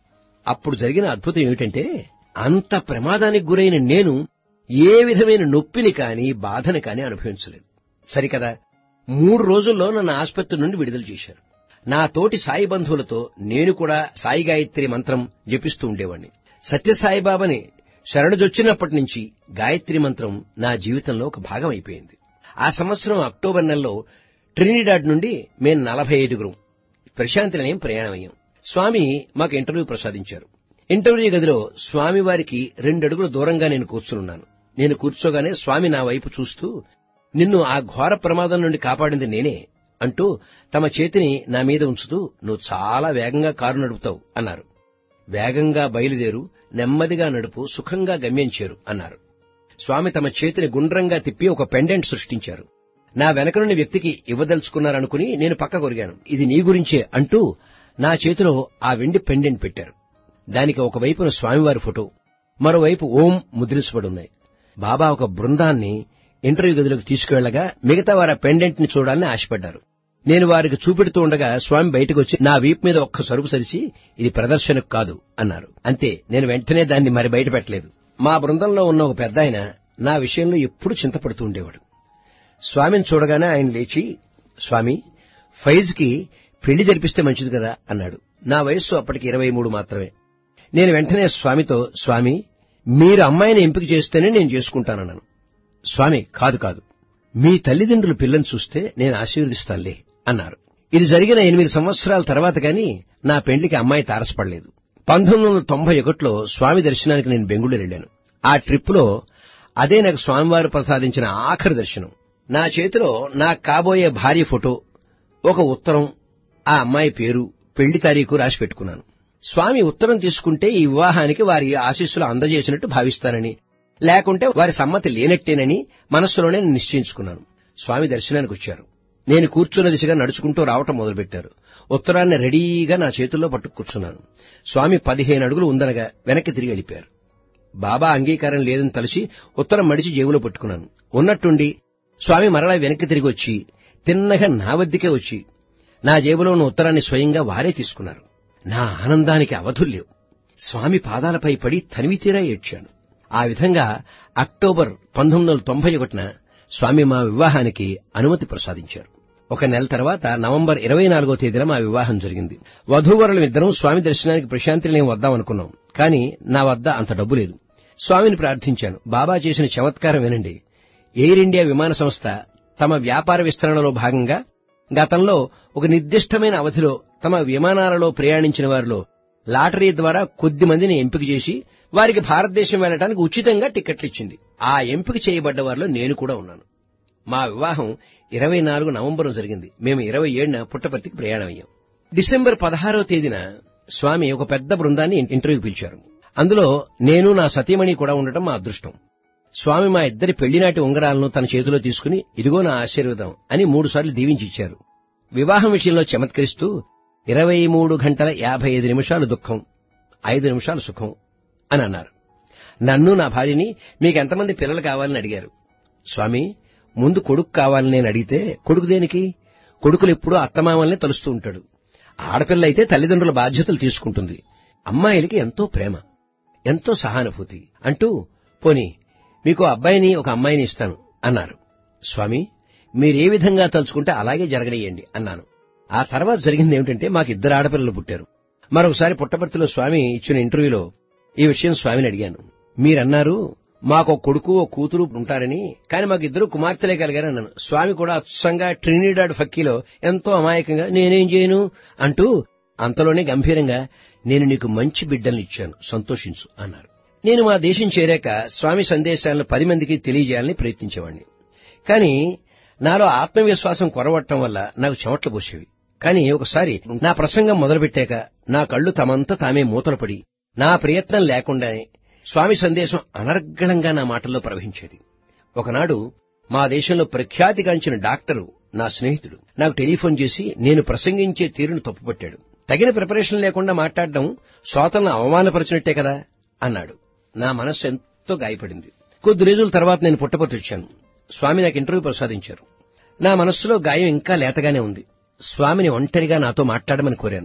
Speaker 4: అప్పుడు జరిగిన అద్భుతం ఏమిటంటే అంత ప్రమాదానికి గురైన నేను ఏ విధమైన నొప్పిని కాని బాధని కాని అనుభవించలేదు సరికదా మూడు రోజుల్లో నన్ను ఆసుపత్రి నుండి విడుదల చేశారు నా తోటి సాయి బంధువులతో నేను కూడా సాయి గాయత్రి మంత్రం జపిస్తూ ఉండేవాణ్ణి సత్యసాయిబాబాని శరణుజొచ్చినప్పటి నుంచి గాయత్రి మంత్రం నా జీవితంలో ఒక భాగం అయిపోయింది ఆ సంవత్సరం అక్టోబర్ నెలలో ట్రినిడాడ్ నుండి మేము నలభై ఐదుగురం ప్రశాంతి నిలయం ప్రయాణమయ్యాం స్వామి మాకు ఇంటర్వ్యూ ప్రసాదించారు ఇంటర్వ్యూ గదిలో స్వామి వారికి రెండడుగుల దూరంగా నేను కూర్చునున్నాను నేను కూర్చోగానే స్వామి నా వైపు చూస్తూ నిన్ను ఆ ఘోర ప్రమాదం నుండి కాపాడింది నేనే అంటూ తమ చేతిని నా మీద ఉంచుతూ నువ్వు చాలా వేగంగా కారు నడుపుతావు అన్నారు వేగంగా బయలుదేరు నెమ్మదిగా నడుపు సుఖంగా గమ్యం చేరు అన్నారు స్వామి తమ చేతిని గుండ్రంగా తిప్పి ఒక పెండెంట్ సృష్టించారు నా వెనకనున్న వ్యక్తికి ఇవ్వదలుచుకున్నారనుకుని నేను పక్క కొరిగాను ఇది నీ గురించే అంటూ నా చేతిలో ఆ వెండి పెండెంట్ పెట్టారు దానికి ఒకవైపున స్వామివారి ఫోటో మరోవైపు ఓం ముద్రించబడి ఉన్నాయి బాబా ఒక బృందాన్ని ఇంటర్వ్యూ గదిలోకి తీసుకువెళ్లగా మిగతా వారి పెండెంట్ ని చూడాలని ఆశపడ్డారు నేను వారికి చూపెడుతూ ఉండగా స్వామి బయటకు వచ్చి నా వీపు మీద ఒక్క సరుపు సరిచి ఇది ప్రదర్శనకు కాదు అన్నారు అంతే నేను వెంటనే దాన్ని మరి బయట పెట్టలేదు మా బృందంలో ఉన్న ఒక పెద్ద ఆయన నా విషయంలో ఎప్పుడూ చింతపడుతూ ఉండేవాడు స్వామిని చూడగానే ఆయన లేచి స్వామి ఫైజ్కి పెళ్లి జరిపిస్తే మంచిది కదా అన్నాడు నా వయస్సు అప్పటికి ఇరవై మూడు మాత్రమే నేను వెంటనే స్వామితో స్వామి మీరు అమ్మాయిని ఎంపిక చేస్తేనే నేను చేసుకుంటానన్నాను స్వామి కాదు కాదు మీ తల్లిదండ్రులు పిల్లని చూస్తే నేను ఆశీర్వదిస్తానులే అన్నారు ఇది జరిగిన ఎనిమిది సంవత్సరాల తర్వాత గాని నా పెండ్లికి అమ్మాయి తారసపడలేదు పంతొమ్మిది వందల తొంభై ఒకటిలో స్వామి దర్శనానికి నేను బెంగుళూరు వెళ్ళాను ఆ ట్రిప్లో అదే నాకు స్వామివారు ప్రసాదించిన ఆఖరి దర్శనం నా చేతిలో నా కాబోయే భార్య ఫోటో ఒక ఉత్తరం ఆ అమ్మాయి పేరు పెళ్లి తారీఖు రాసి పెట్టుకున్నాను స్వామి ఉత్తరం తీసుకుంటే ఈ వివాహానికి వారి ఆశీస్సులు అందజేసినట్టు భావిస్తానని లేకుంటే వారి సమ్మతి లేనట్టేనని మనస్సులోనే నేను నిశ్చయించుకున్నాను స్వామి దర్శనానికి వచ్చారు నేను కూర్చున్న దిశగా నడుచుకుంటూ రావటం మొదలుపెట్టారు ఉత్తరాన్ని రెడీగా నా చేతుల్లో పట్టుకు కూర్చున్నాను స్వామి పదిహేను అడుగులు ఉందనగా వెనక్కి తిరిగి వెళ్ళిపోయారు బాబా అంగీకారం లేదని తలచి ఉత్తరం మడిచి జేబులో పట్టుకున్నాను ఉన్నట్టుండి స్వామి మరలా వెనక్కి తిరిగి వచ్చి తిన్నగా నా వద్దకే వచ్చి నా జేబులో ఉన్న ఉత్తరాన్ని స్వయంగా వారే తీసుకున్నారు నా ఆనందానికి అవధుల్లేవు స్వామి పాదాలపై పడి తనివి తీరా ఏడ్చాను ఆ విధంగా అక్టోబర్ పంతొమ్మిది వందల తొంభై ఒకటిన స్వామి మా వివాహానికి అనుమతి ప్రసాదించారు ఒక నెల తర్వాత నవంబర్ ఇరవై నాలుగో తేదీన మా వివాహం జరిగింది వధూవరులం ఇద్దరం స్వామి దర్శనానికి ప్రశాంతి నిలయం వద్దాం అనుకున్నాం కానీ నా వద్ద అంత డబ్బు లేదు స్వామిని ప్రార్థించాను బాబా చేసిన చమత్కారం వినండి ఎయిర్ ఇండియా విమాన సంస్థ తమ వ్యాపార విస్తరణలో భాగంగా గతంలో ఒక నిర్దిష్టమైన అవధిలో తమ విమానాలలో ప్రయాణించిన వారిలో లాటరీ ద్వారా కొద్ది మందిని ఎంపిక చేసి వారికి భారతదేశం వెళ్లడానికి ఉచితంగా టికెట్లు ఇచ్చింది ఆ ఎంపిక చేయబడ్డ వారిలో నేను కూడా ఉన్నాను మా వివాహం ఇరవై నాలుగు నవంబర్ జరిగింది మేము ఇరవై ఏడున పుట్టపర్తికి ప్రయాణమయ్యాం డిసెంబర్ పదహారో తేదీన స్వామి ఒక పెద్ద బృందాన్ని ఇంటర్వ్యూ పిలిచారు అందులో నేను నా సతీమణి కూడా ఉండటం మా అదృష్టం స్వామి మా ఇద్దరి పెళ్లినాటి ఉంగరాలను తన చేతిలో తీసుకుని ఇదిగో నా ఆశీర్వాదం అని మూడుసార్లు దీవించి ఇచ్చారు వివాహం విషయంలో చమత్కరిస్తూ ఇరవై మూడు గంటల యాభై ఐదు నిమిషాలు దుఃఖం ఐదు నిమిషాలు సుఖం అని అన్నారు నన్ను నా భార్యని మీకెంతమంది పిల్లలు కావాలని అడిగారు స్వామి ముందు కొడుకు కావాలని నేను అడిగితే కొడుకు దేనికి కొడుకులు ఎప్పుడూ అత్తమామల్ని తలుస్తూ ఉంటాడు ఆడపిల్ల అయితే తల్లిదండ్రుల బాధ్యతలు తీసుకుంటుంది అమ్మాయిలకి ఎంతో ప్రేమ ఎంతో సహానుభూతి అంటూ పోని మీకు అబ్బాయిని ఒక అమ్మాయిని ఇస్తాను అన్నారు స్వామి మీరే విధంగా తలుచుకుంటే అలాగే జరగనియండి అన్నాను ఆ తర్వాత జరిగింది ఏమిటంటే మాకు ఇద్దరు ఆడపిల్లలు పుట్టారు మరొకసారి పుట్టపర్తిలో స్వామి ఇచ్చిన ఇంటర్వ్యూలో ఈ విషయం స్వామిని అడిగాను మీరన్నారు మాకు ఒక కొడుకు ఒక కూతురు ఉంటారని కానీ మాకు ఇద్దరు కుమార్తెలే కలిగారు అన్నాను స్వామి కూడా అచ్చంగా ట్రినిడాడ్ ఫక్కీలో ఎంతో అమాయకంగా నేనేం చేయను అంటూ అంతలోనే గంభీరంగా నేను నీకు మంచి బిడ్డల్ని ఇచ్చాను సంతోషించు అన్నారు నేను మా దేశం చేరాక స్వామి సందేశాలను పది మందికి తెలియజేయాలని ప్రయత్నించేవాడిని కానీ నాలో ఆత్మవిశ్వాసం కొరవట్టం వల్ల నాకు చెమట్లు పోసేవి కానీ ఒకసారి నా ప్రసంగం మొదలుపెట్టాక నా కళ్ళు తమంతా తామే మూతలపడి నా ప్రయత్నం లేకుండానే స్వామి సందేశం అనర్గళంగా నా మాటల్లో ప్రవహించేది ఒకనాడు మా దేశంలో ప్రఖ్యాతిగాంచిన డాక్టరు నా స్నేహితుడు నాకు టెలిఫోన్ చేసి నేను ప్రసంగించే తీరును తప్పుపట్టాడు తగిన ప్రిపరేషన్ లేకుండా మాట్లాడడం శ్రోతలను అవమానపరిచినట్టే కదా అన్నాడు నా మనస్సు ఎంతో గాయపడింది కొద్ది రోజుల తర్వాత నేను పుట్టపర్తి వచ్చాను స్వామి నాకు ఇంటర్వ్యూ ప్రసాదించారు నా మనస్సులో గాయం ఇంకా లేతగానే ఉంది స్వామిని ఒంటరిగా నాతో మాట్లాడమని కోరాను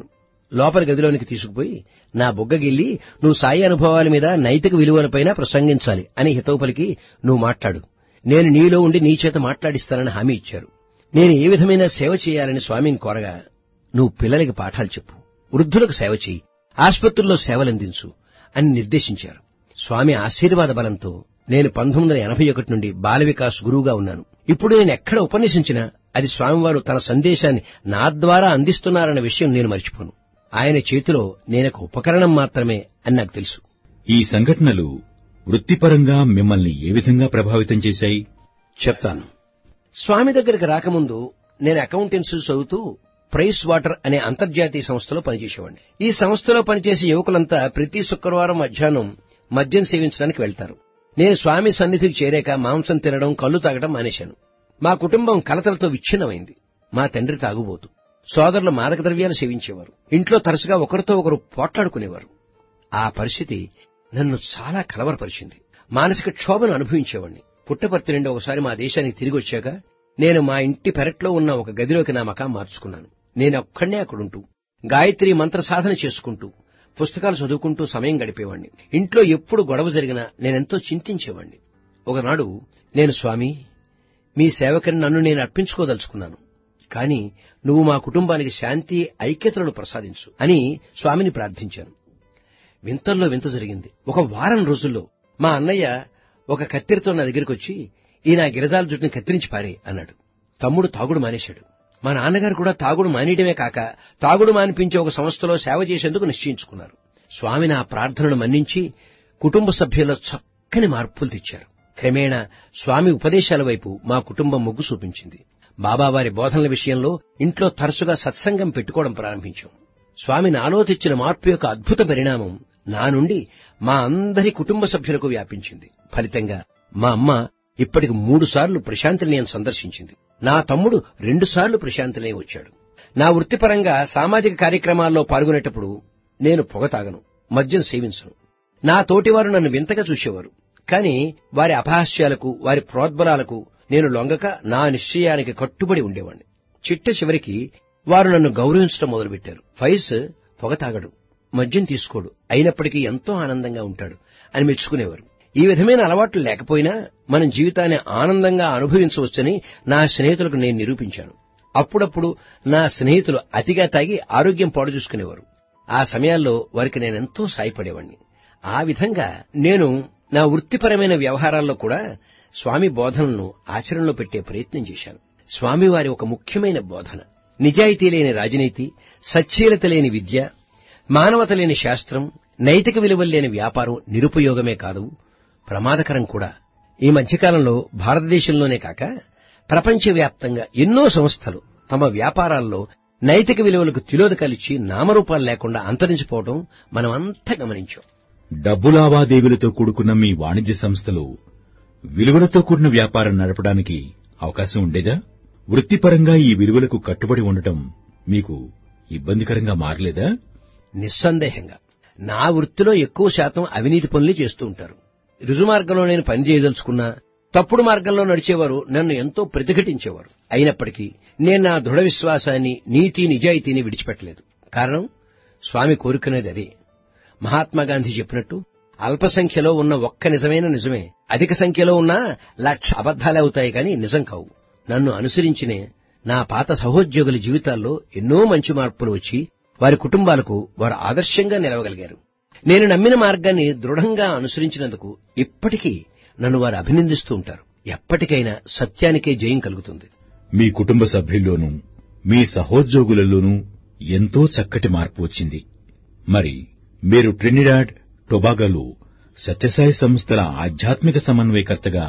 Speaker 4: లోపలి గదిలోనికి తీసుకుపోయి నా బుగ్గగిల్లి నువ్వు సాయి అనుభవాల మీద నైతిక విలువలపైన ప్రసంగించాలి అని హితవు పలికి నువ్వు మాట్లాడు నేను నీలో ఉండి నీ చేత మాట్లాడిస్తానని హామీ ఇచ్చారు నేను ఏ విధమైన సేవ చేయాలని స్వామిని కోరగా నువ్వు పిల్లలకి పాఠాలు చెప్పు వృద్ధులకు సేవ చేయి ఆసుపత్రుల్లో సేవలందించు అని నిర్దేశించారు స్వామి ఆశీర్వాద బలంతో నేను పంతొమ్మిది వందల ఎనభై ఒకటి నుండి బాల వికాస్ గురువుగా ఉన్నాను ఇప్పుడు నేను ఎక్కడ ఉపన్యసించినా అది స్వామివారు తన సందేశాన్ని నా ద్వారా అందిస్తున్నారన్న విషయం నేను మర్చిపోను ఆయన చేతిలో నేనొక ఉపకరణం మాత్రమే అని నాకు తెలుసు
Speaker 3: ఈ సంఘటనలు వృత్తిపరంగా మిమ్మల్ని ఏ విధంగా ప్రభావితం చేశాయి
Speaker 5: చెప్తాను
Speaker 4: స్వామి దగ్గరికి రాకముందు నేను అకౌంటెన్సీ చదువుతూ ప్రైస్ వాటర్ అనే అంతర్జాతీయ సంస్థలో పనిచేసేవాడిని ఈ సంస్థలో పనిచేసే యువకులంతా ప్రతి శుక్రవారం మధ్యాహ్నం మద్యం సేవించడానికి వెళ్తారు నేను స్వామి సన్నిధికి చేరాక మాంసం తినడం కళ్ళు తాగడం మానేశాను మా కుటుంబం కలతలతో విచ్ఛిన్నమైంది మా తండ్రి తాగుబోతు సోదరులు మాదక ద్రవ్యాలు సేవించేవారు ఇంట్లో తరచుగా ఒకరితో ఒకరు పోట్లాడుకునేవారు ఆ పరిస్థితి నన్ను చాలా కలవరపరిచింది మానసిక క్షోభను అనుభవించేవాణ్ణి పుట్టపర్తి నుండి ఒకసారి మా దేశానికి తిరిగి వచ్చాక నేను మా ఇంటి పెరట్లో ఉన్న ఒక గదిలోకి నా మకాం మార్చుకున్నాను నేను ఒక్కడే అక్కడుంటూ గాయత్రి మంత్ర సాధన చేసుకుంటూ పుస్తకాలు చదువుకుంటూ సమయం గడిపేవాణ్ణి ఇంట్లో ఎప్పుడు గొడవ జరిగినా నేనెంతో చింతించేవాణ్ణి ఒకనాడు నేను స్వామి మీ సేవకని నన్ను నేను అర్పించుకోదలుచుకున్నాను కాని నువ్వు మా కుటుంబానికి శాంతి ఐక్యతలను ప్రసాదించు అని స్వామిని ప్రార్థించాను వింతల్లో వింత జరిగింది ఒక వారం రోజుల్లో మా అన్నయ్య ఒక కత్తిరితో నా దగ్గరికి వచ్చి ఈ నా గిరజాల జుట్టుని కత్తిరించి పారే అన్నాడు తమ్ముడు తాగుడు మానేశాడు మా నాన్నగారు కూడా తాగుడు మానేయడమే కాక తాగుడు మానిపించే ఒక సంస్థలో సేవ చేసేందుకు నిశ్చయించుకున్నారు స్వామి నా ప్రార్థనను మన్నించి కుటుంబ సభ్యుల్లో చక్కని మార్పులు తెచ్చారు క్రమేణా స్వామి ఉపదేశాల వైపు మా కుటుంబం మొగ్గు చూపించింది బాబావారి బోధనల విషయంలో ఇంట్లో తరచుగా సత్సంగం పెట్టుకోవడం ప్రారంభించాం స్వామి నాలో తెచ్చిన మార్పు యొక్క అద్భుత పరిణామం నా నుండి మా అందరి కుటుంబ సభ్యులకు వ్యాపించింది ఫలితంగా మా అమ్మ ఇప్పటికి మూడు సార్లు ప్రశాంతి నిలయం సందర్శించింది నా తమ్ముడు రెండు సార్లు ప్రశాంతి నిలయం వచ్చాడు నా వృత్తిపరంగా సామాజిక కార్యక్రమాల్లో పాల్గొనేటప్పుడు నేను పొగ తాగను మద్యం సేవించను నా తోటివారు నన్ను వింతగా చూసేవారు కాని వారి అపహాస్యాలకు వారి ప్రోద్బలాలకు నేను లొంగక నా నిశ్చయానికి కట్టుబడి ఉండేవాణ్ణి చిట్ట చివరికి వారు నన్ను గౌరవించడం మొదలుపెట్టారు ఫైజ్ పొగ తాగడు మద్యం తీసుకోడు అయినప్పటికీ ఎంతో ఆనందంగా ఉంటాడు అని మెచ్చుకునేవారు ఈ విధమైన అలవాట్లు లేకపోయినా మనం జీవితాన్ని ఆనందంగా అనుభవించవచ్చని నా స్నేహితులకు నేను నిరూపించాను అప్పుడప్పుడు నా స్నేహితులు అతిగా తాగి ఆరోగ్యం పాడు చూసుకునేవారు ఆ సమయాల్లో వారికి నేనెంతో సాయపడేవాణ్ణి ఆ విధంగా నేను నా వృత్తిపరమైన వ్యవహారాల్లో కూడా స్వామి బోధనలను ఆచరణలో పెట్టే ప్రయత్నం చేశాను స్వామివారి ఒక ముఖ్యమైన బోధన నిజాయితీ లేని రాజనీతి సచ్చీలత లేని విద్య మానవత లేని శాస్త్రం నైతిక విలువలు లేని వ్యాపారం నిరుపయోగమే కాదు ప్రమాదకరం కూడా ఈ మధ్యకాలంలో భారతదేశంలోనే కాక ప్రపంచవ్యాప్తంగా ఎన్నో సంస్థలు తమ వ్యాపారాల్లో నైతిక విలువలకు తిలోదకాలిచ్చి నామరూపాలు లేకుండా అంతరించిపోవడం మనమంతా గమనించాం
Speaker 3: డబ్బు లావాదేవీలతో కూడుకున్న మీ వాణిజ్య సంస్థలు విలువలతో కూడిన వ్యాపారం నడపడానికి అవకాశం ఉండేదా వృత్తిపరంగా ఈ విలువలకు కట్టుబడి ఉండటం మీకు ఇబ్బందికరంగా మారలేదా
Speaker 4: నిస్సందేహంగా నా వృత్తిలో ఎక్కువ శాతం అవినీతి పనులు చేస్తూ ఉంటారు రుజుమార్గంలో నేను పని చేయదలుచుకున్నా తప్పుడు మార్గంలో నడిచేవారు నన్ను ఎంతో ప్రతిఘటించేవారు అయినప్పటికీ నేను నా దృఢ విశ్వాసాన్ని నీతి నిజాయితీని విడిచిపెట్టలేదు కారణం స్వామి కోరుకునేది అదే మహాత్మా గాంధీ చెప్పినట్టు అల్ప సంఖ్యలో ఉన్న ఒక్క నిజమైన నిజమే అధిక సంఖ్యలో ఉన్న లక్ష అబద్ధాలే అవుతాయి కానీ నిజం కావు నన్ను అనుసరించినే నా పాత సహోద్యోగుల జీవితాల్లో ఎన్నో మంచి మార్పులు వచ్చి వారి కుటుంబాలకు వారు ఆదర్శంగా నిలవగలిగారు నేను నమ్మిన మార్గాన్ని దృఢంగా అనుసరించినందుకు ఇప్పటికీ నన్ను వారు అభినందిస్తూ ఉంటారు ఎప్పటికైనా సత్యానికే జయం కలుగుతుంది
Speaker 3: మీ కుటుంబ సభ్యుల్లోనూ మీ సహోద్యోగులలోనూ ఎంతో చక్కటి మార్పు వచ్చింది మరి మీరు ట్రినిడాడ్ టొబాగోలో సత్యసాయి సంస్థల ఆధ్యాత్మిక సమన్వయకర్తగా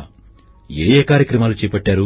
Speaker 3: ఏ ఏ కార్యక్రమాలు చేపట్టారు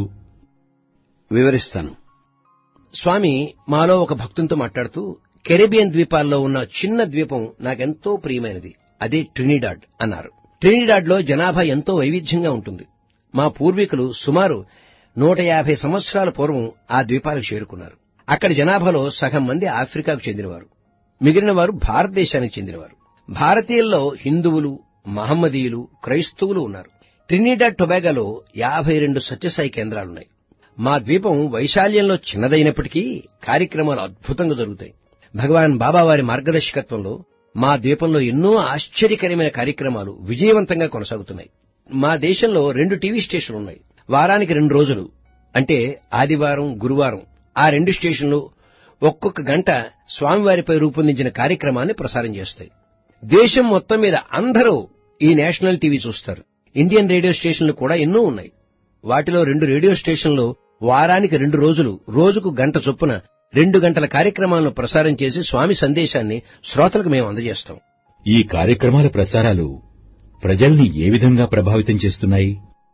Speaker 5: వివరిస్తాను
Speaker 4: స్వామి మాలో ఒక భక్తునితో మాట్లాడుతూ కెరేబియన్ ద్వీపాల్లో ఉన్న చిన్న ద్వీపం నాకెంతో ప్రియమైనది అదే ట్రినిడాడ్ అన్నారు ట్రినిడాడ్లో జనాభా ఎంతో వైవిధ్యంగా ఉంటుంది మా పూర్వీకులు సుమారు నూట యాభై సంవత్సరాల పూర్వం ఆ ద్వీపాలకు చేరుకున్నారు అక్కడి జనాభాలో సగం మంది ఆఫ్రికాకు చెందినవారు మిగిలిన వారు భారతదేశానికి చెందినవారు భారతీయుల్లో హిందువులు మహమ్మదీయులు క్రైస్తవులు ఉన్నారు ట్రినిడాడ్ టొబాగోలో యాభై రెండు సత్యసాయి కేంద్రాలున్నాయి మా ద్వీపం వైశాల్యంలో చిన్నదైనప్పటికీ కార్యక్రమాలు అద్భుతంగా జరుగుతాయి భగవాన్ బాబావారి మార్గదర్శకత్వంలో మా ద్వీపంలో ఎన్నో ఆశ్చర్యకరమైన కార్యక్రమాలు విజయవంతంగా కొనసాగుతున్నాయి మా దేశంలో రెండు టీవీ స్టేషన్లు ఉన్నాయి వారానికి రెండు రోజులు అంటే ఆదివారం గురువారం ఆ రెండు స్టేషన్లు ఒక్కొక్క గంట స్వామివారిపై రూపొందించిన కార్యక్రమాన్ని ప్రసారం చేస్తాయి దేశం మొత్తం మీద అందరూ ఈ నేషనల్ టీవీ చూస్తారు ఇండియన్ రేడియో స్టేషన్లు కూడా ఎన్నో ఉన్నాయి వాటిలో రెండు రేడియో స్టేషన్లు వారానికి రెండు రోజులు రోజుకు గంట చొప్పున రెండు గంటల కార్యక్రమాలను ప్రసారం చేసి స్వామి సందేశాన్ని శ్రోతలకు మేము అందజేస్తాం
Speaker 3: ఈ కార్యక్రమాల ప్రసారాలు ప్రజల్ని ఏ విధంగా ప్రభావితం చేస్తున్నాయి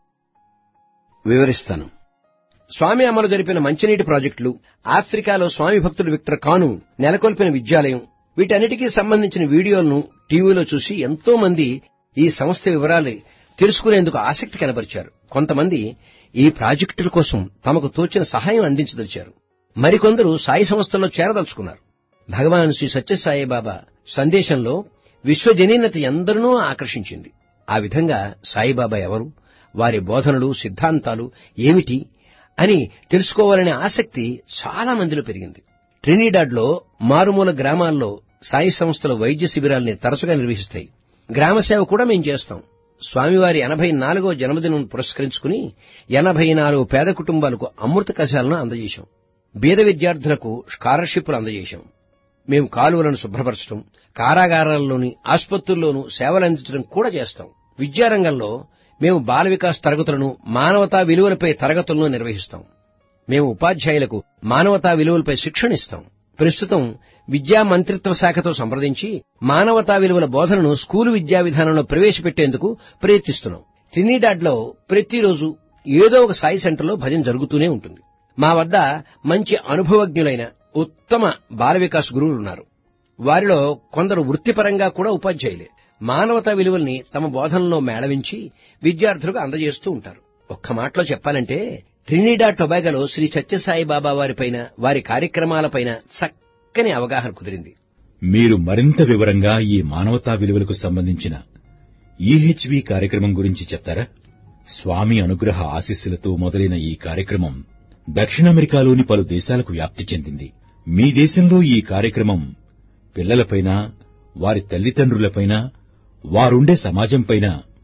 Speaker 5: వివరిస్తాను
Speaker 4: స్వామి అమలు జరిపిన మంచినీటి ప్రాజెక్టులు ఆఫ్రికాలో స్వామి భక్తుడు విక్టర్ కాను నెలకొల్పిన విద్యాలయం వీటన్నిటికీ సంబంధించిన వీడియోలను టీవీలో చూసి ఎంతో మంది ఈ సంస్థ వివరాలు తెలుసుకునేందుకు ఆసక్తి కనబరిచారు కొంతమంది ఈ ప్రాజెక్టుల కోసం తమకు తోచిన సహాయం అందించదలిచారు మరికొందరు సాయి సంస్థల్లో చేరదలుచుకున్నారు భగవాన్ శ్రీ సత్యసాయి బాబా సందేశంలో విశ్వజనీనత ఎందరినో ఆకర్షించింది ఆ విధంగా సాయిబాబా ఎవరు వారి బోధనలు సిద్ధాంతాలు ఏమిటి అని తెలుసుకోవాలనే ఆసక్తి చాలా మందిలో పెరిగింది ట్రినిడాడ్లో మారుమూల గ్రామాల్లో సాయి సంస్థల వైద్య శిబిరాల్ని తరచుగా నిర్వహిస్తాయి గ్రామ సేవ కూడా మేం చేస్తాం స్వామివారి ఎనభై నాలుగో జన్మదినం పురస్కరించుకుని ఎనభై నాలుగు పేద కుటుంబాలకు అమృత కషాలను అందజేశాం బీద విద్యార్థులకు స్కాలర్షిప్లు అందజేశాం మేము కాలువలను శుభ్రపరచడం కారాగారాల్లోని ఆసుపత్రుల్లోనూ సేవలందించడం కూడా చేస్తాం విద్యారంగంలో మేము బాల వికాస్ తరగతులను మానవతా విలువలపై తరగతులను నిర్వహిస్తాం మేము ఉపాధ్యాయులకు మానవతా విలువలపై శిక్షణ ఇస్తాం ప్రస్తుతం విద్యా మంత్రిత్వ శాఖతో సంప్రదించి మానవతా విలువల బోధనను స్కూలు విద్యా విధానంలో ప్రవేశపెట్టేందుకు ప్రయత్నిస్తున్నాం ట్రినిడాడ్లో ప్రతిరోజు ఏదో ఒక సాయి సెంటర్లో భజన జరుగుతూనే ఉంటుంది మా వద్ద మంచి అనుభవజ్ఞులైన ఉత్తమ బాల వికాస్ గురువులున్నారు వారిలో కొందరు వృత్తిపరంగా కూడా ఉపాధ్యాయులే మానవతా విలువల్ని తమ బోధనలో మేళవించి విద్యార్థులకు అందజేస్తూ ఉంటారు ఒక్క మాటలో చెప్పాలంటే ట్రినిడా టొబాగోలో శ్రీ సత్యసాయి బాబా వారిపైన వారి కార్యక్రమాలపైన చక్కని అవగాహన కుదిరింది
Speaker 3: మీరు మరింత వివరంగా ఈ మానవతా విలువలకు సంబంధించిన ఈహెచ్వి కార్యక్రమం గురించి చెప్తారా స్వామి అనుగ్రహ ఆశీస్సులతో మొదలైన ఈ కార్యక్రమం దక్షిణ అమెరికాలోని పలు దేశాలకు వ్యాప్తి చెందింది మీ దేశంలో ఈ కార్యక్రమం పిల్లలపైన వారి తల్లిదండ్రులపైన వారుండే సమాజంపైన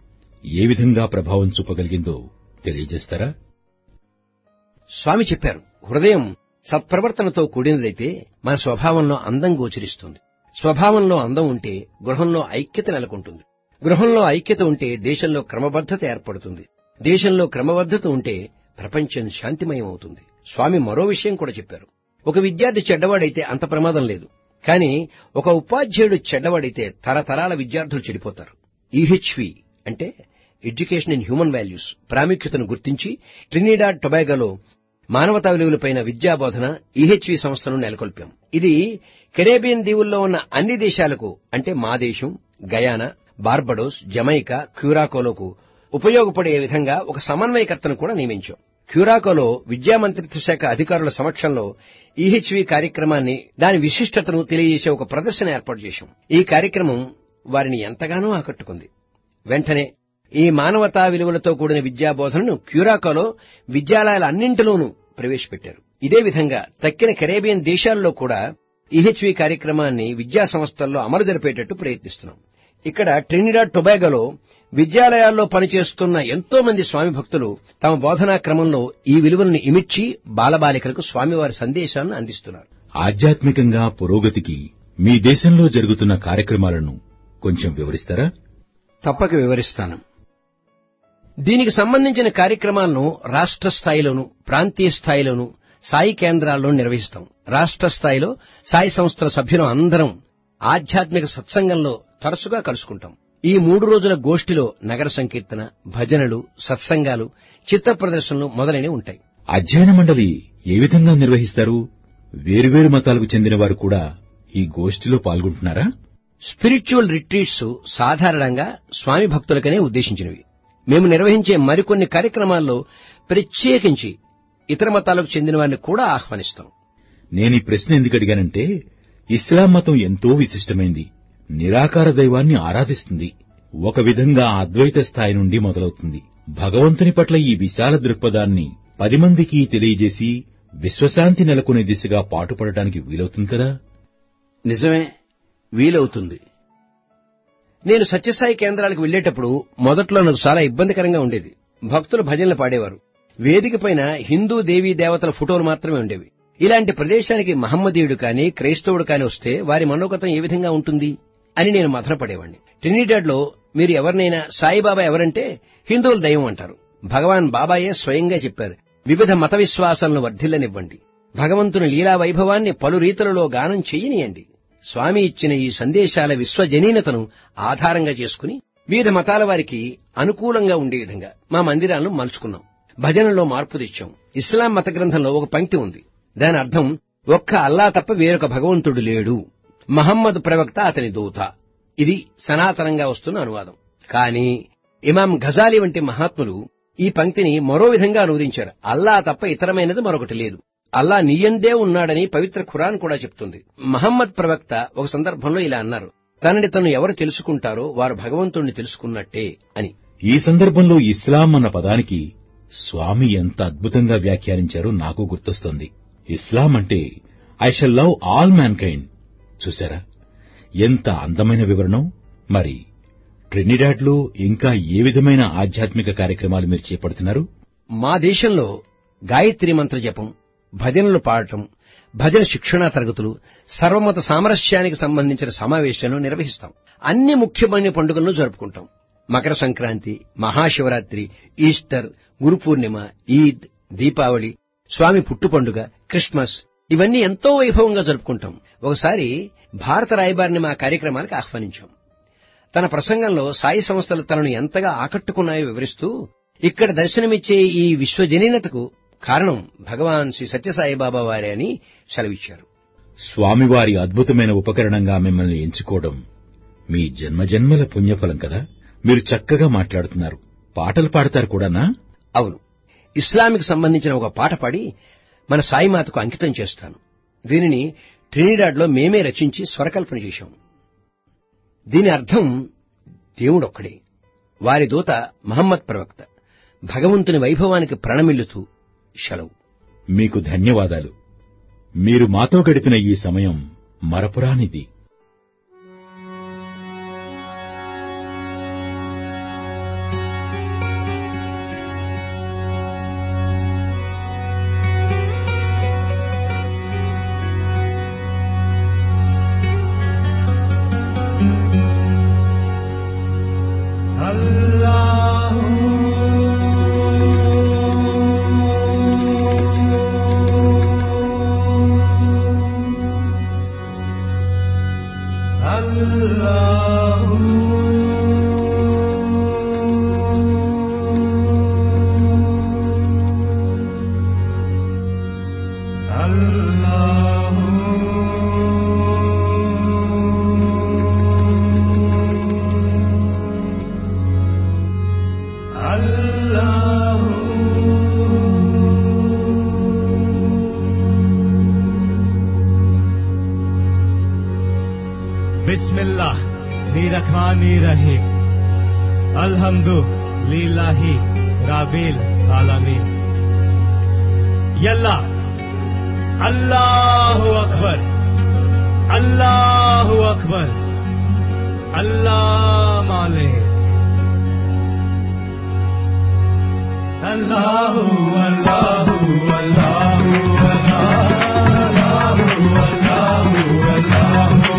Speaker 3: ఏ విధంగా ప్రభావం చూపగలిగిందో తెలియజేస్తారా
Speaker 4: స్వామి చెప్పారు హృదయం సత్ప్రవర్తనతో కూడినదైతే మన స్వభావంలో అందం గోచరిస్తుంది స్వభావంలో అందం ఉంటే గృహంలో ఐక్యత నెలకొంటుంది గృహంలో ఐక్యత ఉంటే దేశంలో క్రమబద్ధత ఏర్పడుతుంది దేశంలో క్రమబద్ధత ఉంటే ప్రపంచం శాంతిమయం అవుతుంది స్వామి మరో విషయం కూడా చెప్పారు ఒక విద్యార్థి చెడ్డవాడైతే అంత ప్రమాదం లేదు కానీ ఒక ఉపాధ్యాయుడు చెడ్డవాడైతే తరతరాల విద్యార్థులు చెడిపోతారు ఈహెచ్వి అంటే ఎడ్యుకేషన్ ఇన్ హ్యూమన్ వాల్యూస్ ప్రాముఖ్యతను గుర్తించి ట్రినిడాడ్ టొబాగోలో మానవతా విలువలపైన విద్యాబోధన ఈహెచ్వి సంస్థను నెలకొల్పాం ఇది కెరేబియన్ దీవుల్లో ఉన్న అన్ని దేశాలకు అంటే మా దేశం గయానా బార్బడోస్ జమైకా క్యూరాకోలోకు ఉపయోగపడే విధంగా ఒక సమన్వయకర్తను కూడా నియమించాం క్యూరాకోలో విద్యా మంత్రిత్వ శాఖ అధికారుల సమక్షంలో ఈహెచ్వి కార్యక్రమాన్ని దాని విశిష్టతను తెలియజేసే ఒక ప్రదర్శన ఏర్పాటు చేశాం ఈ కార్యక్రమం వారిని ఎంతగానో ఆకట్టుకుంది వెంటనే ఈ మానవతా విలువలతో కూడిన విద్యా బోధనను క్యూరాకోలో విద్యాలయాలన్నింటిలోనూ ప్రవేశపెట్టారు ఇదే విధంగా తక్కిన కెరేబియన్ దేశాల్లో కూడా ఈహెచ్వి కార్యక్రమాన్ని విద్యా సంస్థల్లో అమలు జరిపేటట్టు ప్రయత్నిస్తున్నాం ఇక్కడ ట్రినిడాడ్ టొబాగోలో విద్యాలయాల్లో పనిచేస్తున్న ఎంతో మంది స్వామి భక్తులు తమ బోధనా క్రమంలో ఈ విలువల్ని ఇమిడ్చి బాలబాలికలకు స్వామివారి సందేశాలను అందిస్తున్నారు
Speaker 3: ఆధ్యాత్మికంగా పురోగతికి మీ దేశంలో జరుగుతున్న కార్యక్రమాలను కొంచెం వివరిస్తారా
Speaker 5: తప్పక వివరిస్తాను
Speaker 4: దీనికి సంబంధించిన కార్యక్రమాలను రాష్ట్ర స్థాయిలోను ప్రాంతీయ స్థాయిలోను సాయి కేంద్రాల్లో నిర్వహిస్తాం రాష్ట్ర స్థాయిలో సాయి సంస్థల సభ్యులు అందరం ఆధ్యాత్మిక సత్సంగంలో తరచుగా కలుసుకుంటాం ఈ మూడు రోజుల గోష్ఠిలో నగర సంకీర్తన భజనలు సత్సంగాలు చిత్ర ప్రదర్శనలు మొదలైనవి ఉంటాయి
Speaker 3: అధ్యయన మండలి ఏ విధంగా నిర్వహిస్తారు వేరువేరు మతాలకు చెందిన వారు కూడా ఈ గోష్ఠిలో పాల్గొంటున్నారా
Speaker 4: స్పిరిచువల్ రిట్రీట్స్ సాధారణంగా స్వామి భక్తులకనే ఉద్దేశించినవి మేము నిర్వహించే మరికొన్ని కార్యక్రమాల్లో ప్రత్యేకించి ఇతర మతాలకు చెందిన వారిని కూడా ఆహ్వానిస్తాం
Speaker 3: నేను ఈ ప్రశ్న ఎందుకు అడిగానంటే ఇస్లాం మతం ఎంతో విశిష్టమైంది నిరాకార దైవాన్ని ఆరాధిస్తుంది ఒక విధంగా అద్వైత స్థాయి నుండి మొదలవుతుంది భగవంతుని పట్ల ఈ విశాల దృక్పథాన్ని పది మందికి తెలియజేసి విశ్వశాంతి నెలకొనే దిశగా పాటుపడటానికి వీలవుతుంది కదా
Speaker 4: నిజమే వీలవుతుంది నేను సత్యసాయి కేంద్రాలకు వెళ్లేటప్పుడు మొదట్లో నాకు చాలా ఇబ్బందికరంగా ఉండేది భక్తులు భజనలు పాడేవారు వేదిక పైన హిందూ దేవీ దేవతల ఫోటోలు మాత్రమే ఉండేవి ఇలాంటి ప్రదేశానికి మహమ్మదీయుడు కాని క్రైస్తవుడు కాని వస్తే వారి మనోగతం ఏ విధంగా ఉంటుంది అని నేను మథనపడేవాణ్ణి ట్రినిడాడ్ లో మీరు ఎవరినైనా సాయిబాబా ఎవరంటే హిందువుల దైవం అంటారు భగవాన్ బాబాయే స్వయంగా చెప్పారు వివిధ మత విశ్వాసాలను వర్ధిల్లనివ్వండి భగవంతుని లీలా వైభవాన్ని పలు రీతులలో గానం చెయ్యనియండి స్వామి ఇచ్చిన ఈ సందేశాల విశ్వజనీనతను ఆధారంగా చేసుకుని వివిధ మతాల వారికి అనుకూలంగా ఉండే విధంగా మా మందిరాలను మలుచుకున్నాం భజనలో మార్పు తెచ్చాం ఇస్లాం మత గ్రంథంలో ఒక పంక్తి ఉంది దాని అర్థం ఒక్క అల్లా తప్ప వేరొక భగవంతుడు లేడు మహమ్మద్ ప్రవక్త అతని దూత ఇది సనాతనంగా వస్తున్న అనువాదం కానీ ఇమాం ఘజాలి వంటి మహాత్ములు ఈ పంక్తిని మరో విధంగా అనువదించారు అల్లా తప్ప ఇతరమైనది మరొకటి లేదు అల్లా నీయందే ఉన్నాడని పవిత్ర ఖురాన్ కూడా చెప్తుంది మహమ్మద్ ప్రవక్త ఒక సందర్భంలో ఇలా అన్నారు తనని తను ఎవరు తెలుసుకుంటారో వారు భగవంతుణ్ణి తెలుసుకున్నట్టే అని
Speaker 3: ఈ సందర్భంలో ఇస్లాం అన్న పదానికి స్వామి ఎంత అద్భుతంగా వ్యాఖ్యానించారో నాకు గుర్తొస్తోంది ఇస్లాం అంటే I shall love all mankind చూశారా ఎంత అందమైన వివరణం మరి ట్రినిడాడ్లో ఇంకా ఏ విధమైన ఆధ్యాత్మిక కార్యక్రమాలు మీరు చేపడుతున్నారు
Speaker 4: మా దేశంలో గాయత్రి మంత్ర జపం భజనలు పాడటం భజన శిక్షణా తరగతులు సర్వమత సామరస్యానికి సంబంధించిన సమావేశాలను నిర్వహిస్తాం అన్ని ముఖ్యమైన పండుగలను జరుపుకుంటాం మకర సంక్రాంతి మహాశివరాత్రి ఈస్టర్ గురు పూర్ణిమ ఈద్ దీపావళి స్వామి పుట్టు పండుగ క్రిస్మస్ ఇవన్నీ ఎంతో వైభవంగా జరుపుకుంటాం ఒకసారి భారత రాయబారిని మా కార్యక్రమానికి ఆహ్వానించాం తన ప్రసంగంలో సాయి సంస్థలు తనను ఎంతగా ఆకట్టుకున్నాయో వివరిస్తూ ఇక్కడ దర్శనమిచ్చే ఈ విశ్వజనీనతకు కారణం భగవాన్ శ్రీ సత్యసాయిబాబా వారే అని సెలవిచ్చారు
Speaker 3: స్వామివారి అద్భుతమైన ఉపకరణంగా మిమ్మల్ని ఎంచుకోవడం మీ జన్మజన్మల పుణ్యఫలం కదా మీరు చక్కగా మాట్లాడుతున్నారు పాటలు పాడతారు కూడానా
Speaker 4: అవును ఇస్లాంకి సంబంధించిన ఒక పాట పాడి మన సాయిమాతకు అంకితం చేస్తాను దీనిని ట్రినిడాడ్లో మేమే రచించి స్వరకల్పన చేశాం దీని అర్థం దేవుడొక్కడే వారి దూత మహమ్మద్ ప్రవక్త భగవంతుని వైభవానికి ప్రణమిల్లుతూ సెలవు
Speaker 3: మీకు ధన్యవాదాలు మీరు మాతో గడిపిన ఈ సమయం మరపురానిది
Speaker 7: बिस्मिल्लाह रहमानी रहीम अल्हम्दु लिल्लाहि राबिल आलमीन यल्ला अल्लाहु अकबर अल्लाहु अकबर अल्लाह मालिक
Speaker 6: Allahu, Allahu, Allahu, Allahu, Allahu, Allahu,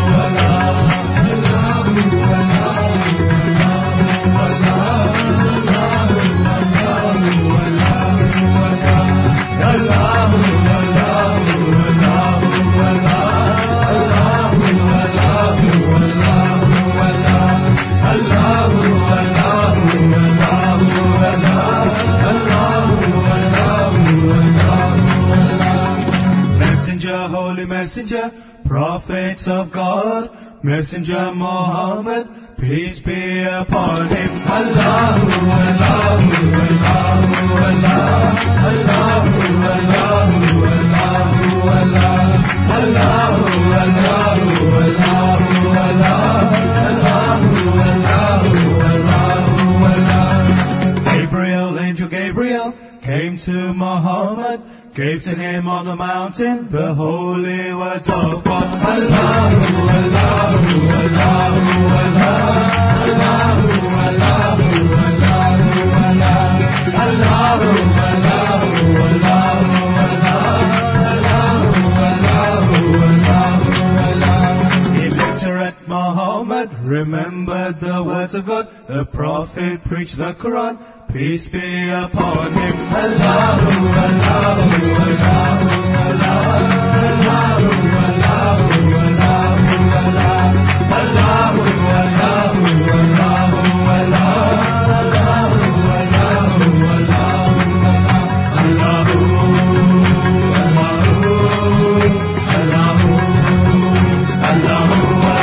Speaker 6: Messenger, holy messenger, prophets of God, messenger Muhammad, peace be upon him. Allahu, Allahu, Allahu, Allah, Allahu, Allahu, Allahu, Allah, Allahu, Allahu, Allahu, Allah, Allahu, Allahu, Allahu, Allah. Gabriel, angel Gabriel, came to Muhammad Muhammad gave to him on the mountain the holy words of God. Allahu, Allahu, Allahu, Allahu, Allahu, Allahu, Allahu, Allahu, Allahu, Allahu, Allahu, He looked at Muhammad, remembered the words of God. The Prophet preached the Quran, peace be upon him. Allahu, Allahu, Allahu, Allahu, Allahu, Allahu, Allahu, Allahu, Allahu, Allahu, Allahu, Allahu, Allahu, Allahu, Allahu,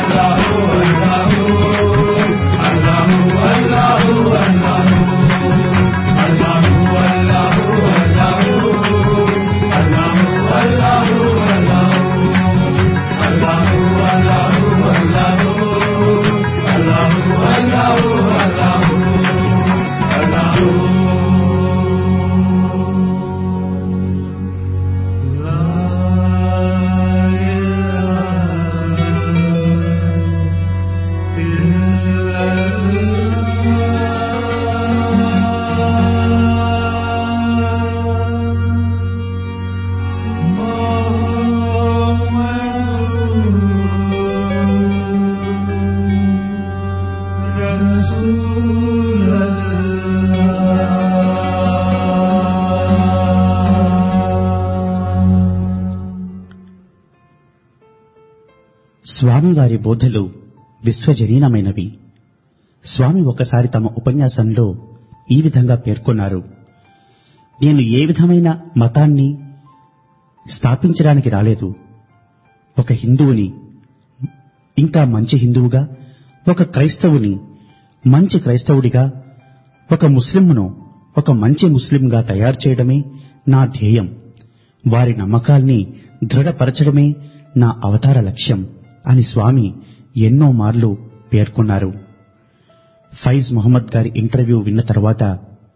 Speaker 1: స్వామివారి బోధలు విశ్వజనీనమైనవి స్వామి ఒకసారి తమ ఉపన్యాసంలో ఈ విధంగా పేర్కొన్నారు నేను ఏ విధమైన మతాన్ని స్థాపించడానికి రాలేదు ఒక హిందువుని ఇంకా మంచి హిందువుగా ఒక క్రైస్తవుని మంచి క్రైస్తవుడిగా ఒక ముస్లింను ఒక మంచి ముస్లింగా తయారు చేయడమే నా ధ్యేయం వారి నమ్మకాల్ని దృఢపరచడమే నా అవతార లక్ష్యం అని స్వామి ఎన్నో మార్లు పేర్కొన్నారు ఫైజ్ మొహమ్మద్ గారి ఇంటర్వ్యూ విన్న తర్వాత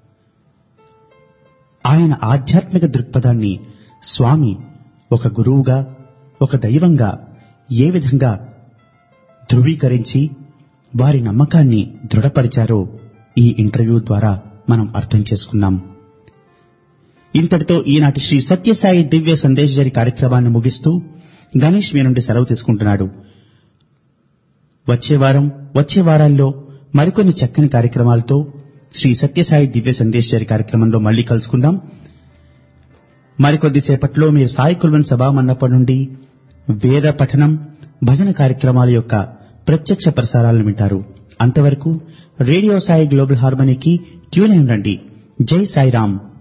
Speaker 1: ఆయన ఆధ్యాత్మిక దృక్పథాన్ని స్వామి ఒక గురువుగా ఒక దైవంగా ఏ విధంగా ధృవీకరించి వారి నమ్మకాన్ని దృఢపరిచారో ఈ ఇంటర్వ్యూ ద్వారా మనం అర్థం చేసుకున్నాం ఇంతటితో ఈనాటి శ్రీ సత్యసాయి దివ్య సందేశజరి కార్యక్రమాన్ని ముగిస్తూ గణేష్ మీ నుండి సెలవు తీసుకుంటున్నాడు వచ్చే వారం వచ్చే వారాల్లో మరికొన్ని చక్కని కార్యక్రమాలతో శ్రీ సత్యసాయి దివ్య సందేశజరి కార్యక్రమంలో మళ్ళీ కలుసుకుందాం మరికొద్దిసేపట్లో మీరు సాయి కుల్వన్ సభా మండపం నుండి వేద పఠనం భజన కార్యక్రమాల యొక్క ప్రత్యక్ష ప్రసారాలను వింటారు అంతవరకు రేడియో సాయి గ్లోబల్ హార్మనీకి ట్యూన్ అయి ఉండండి జై సాయిరాం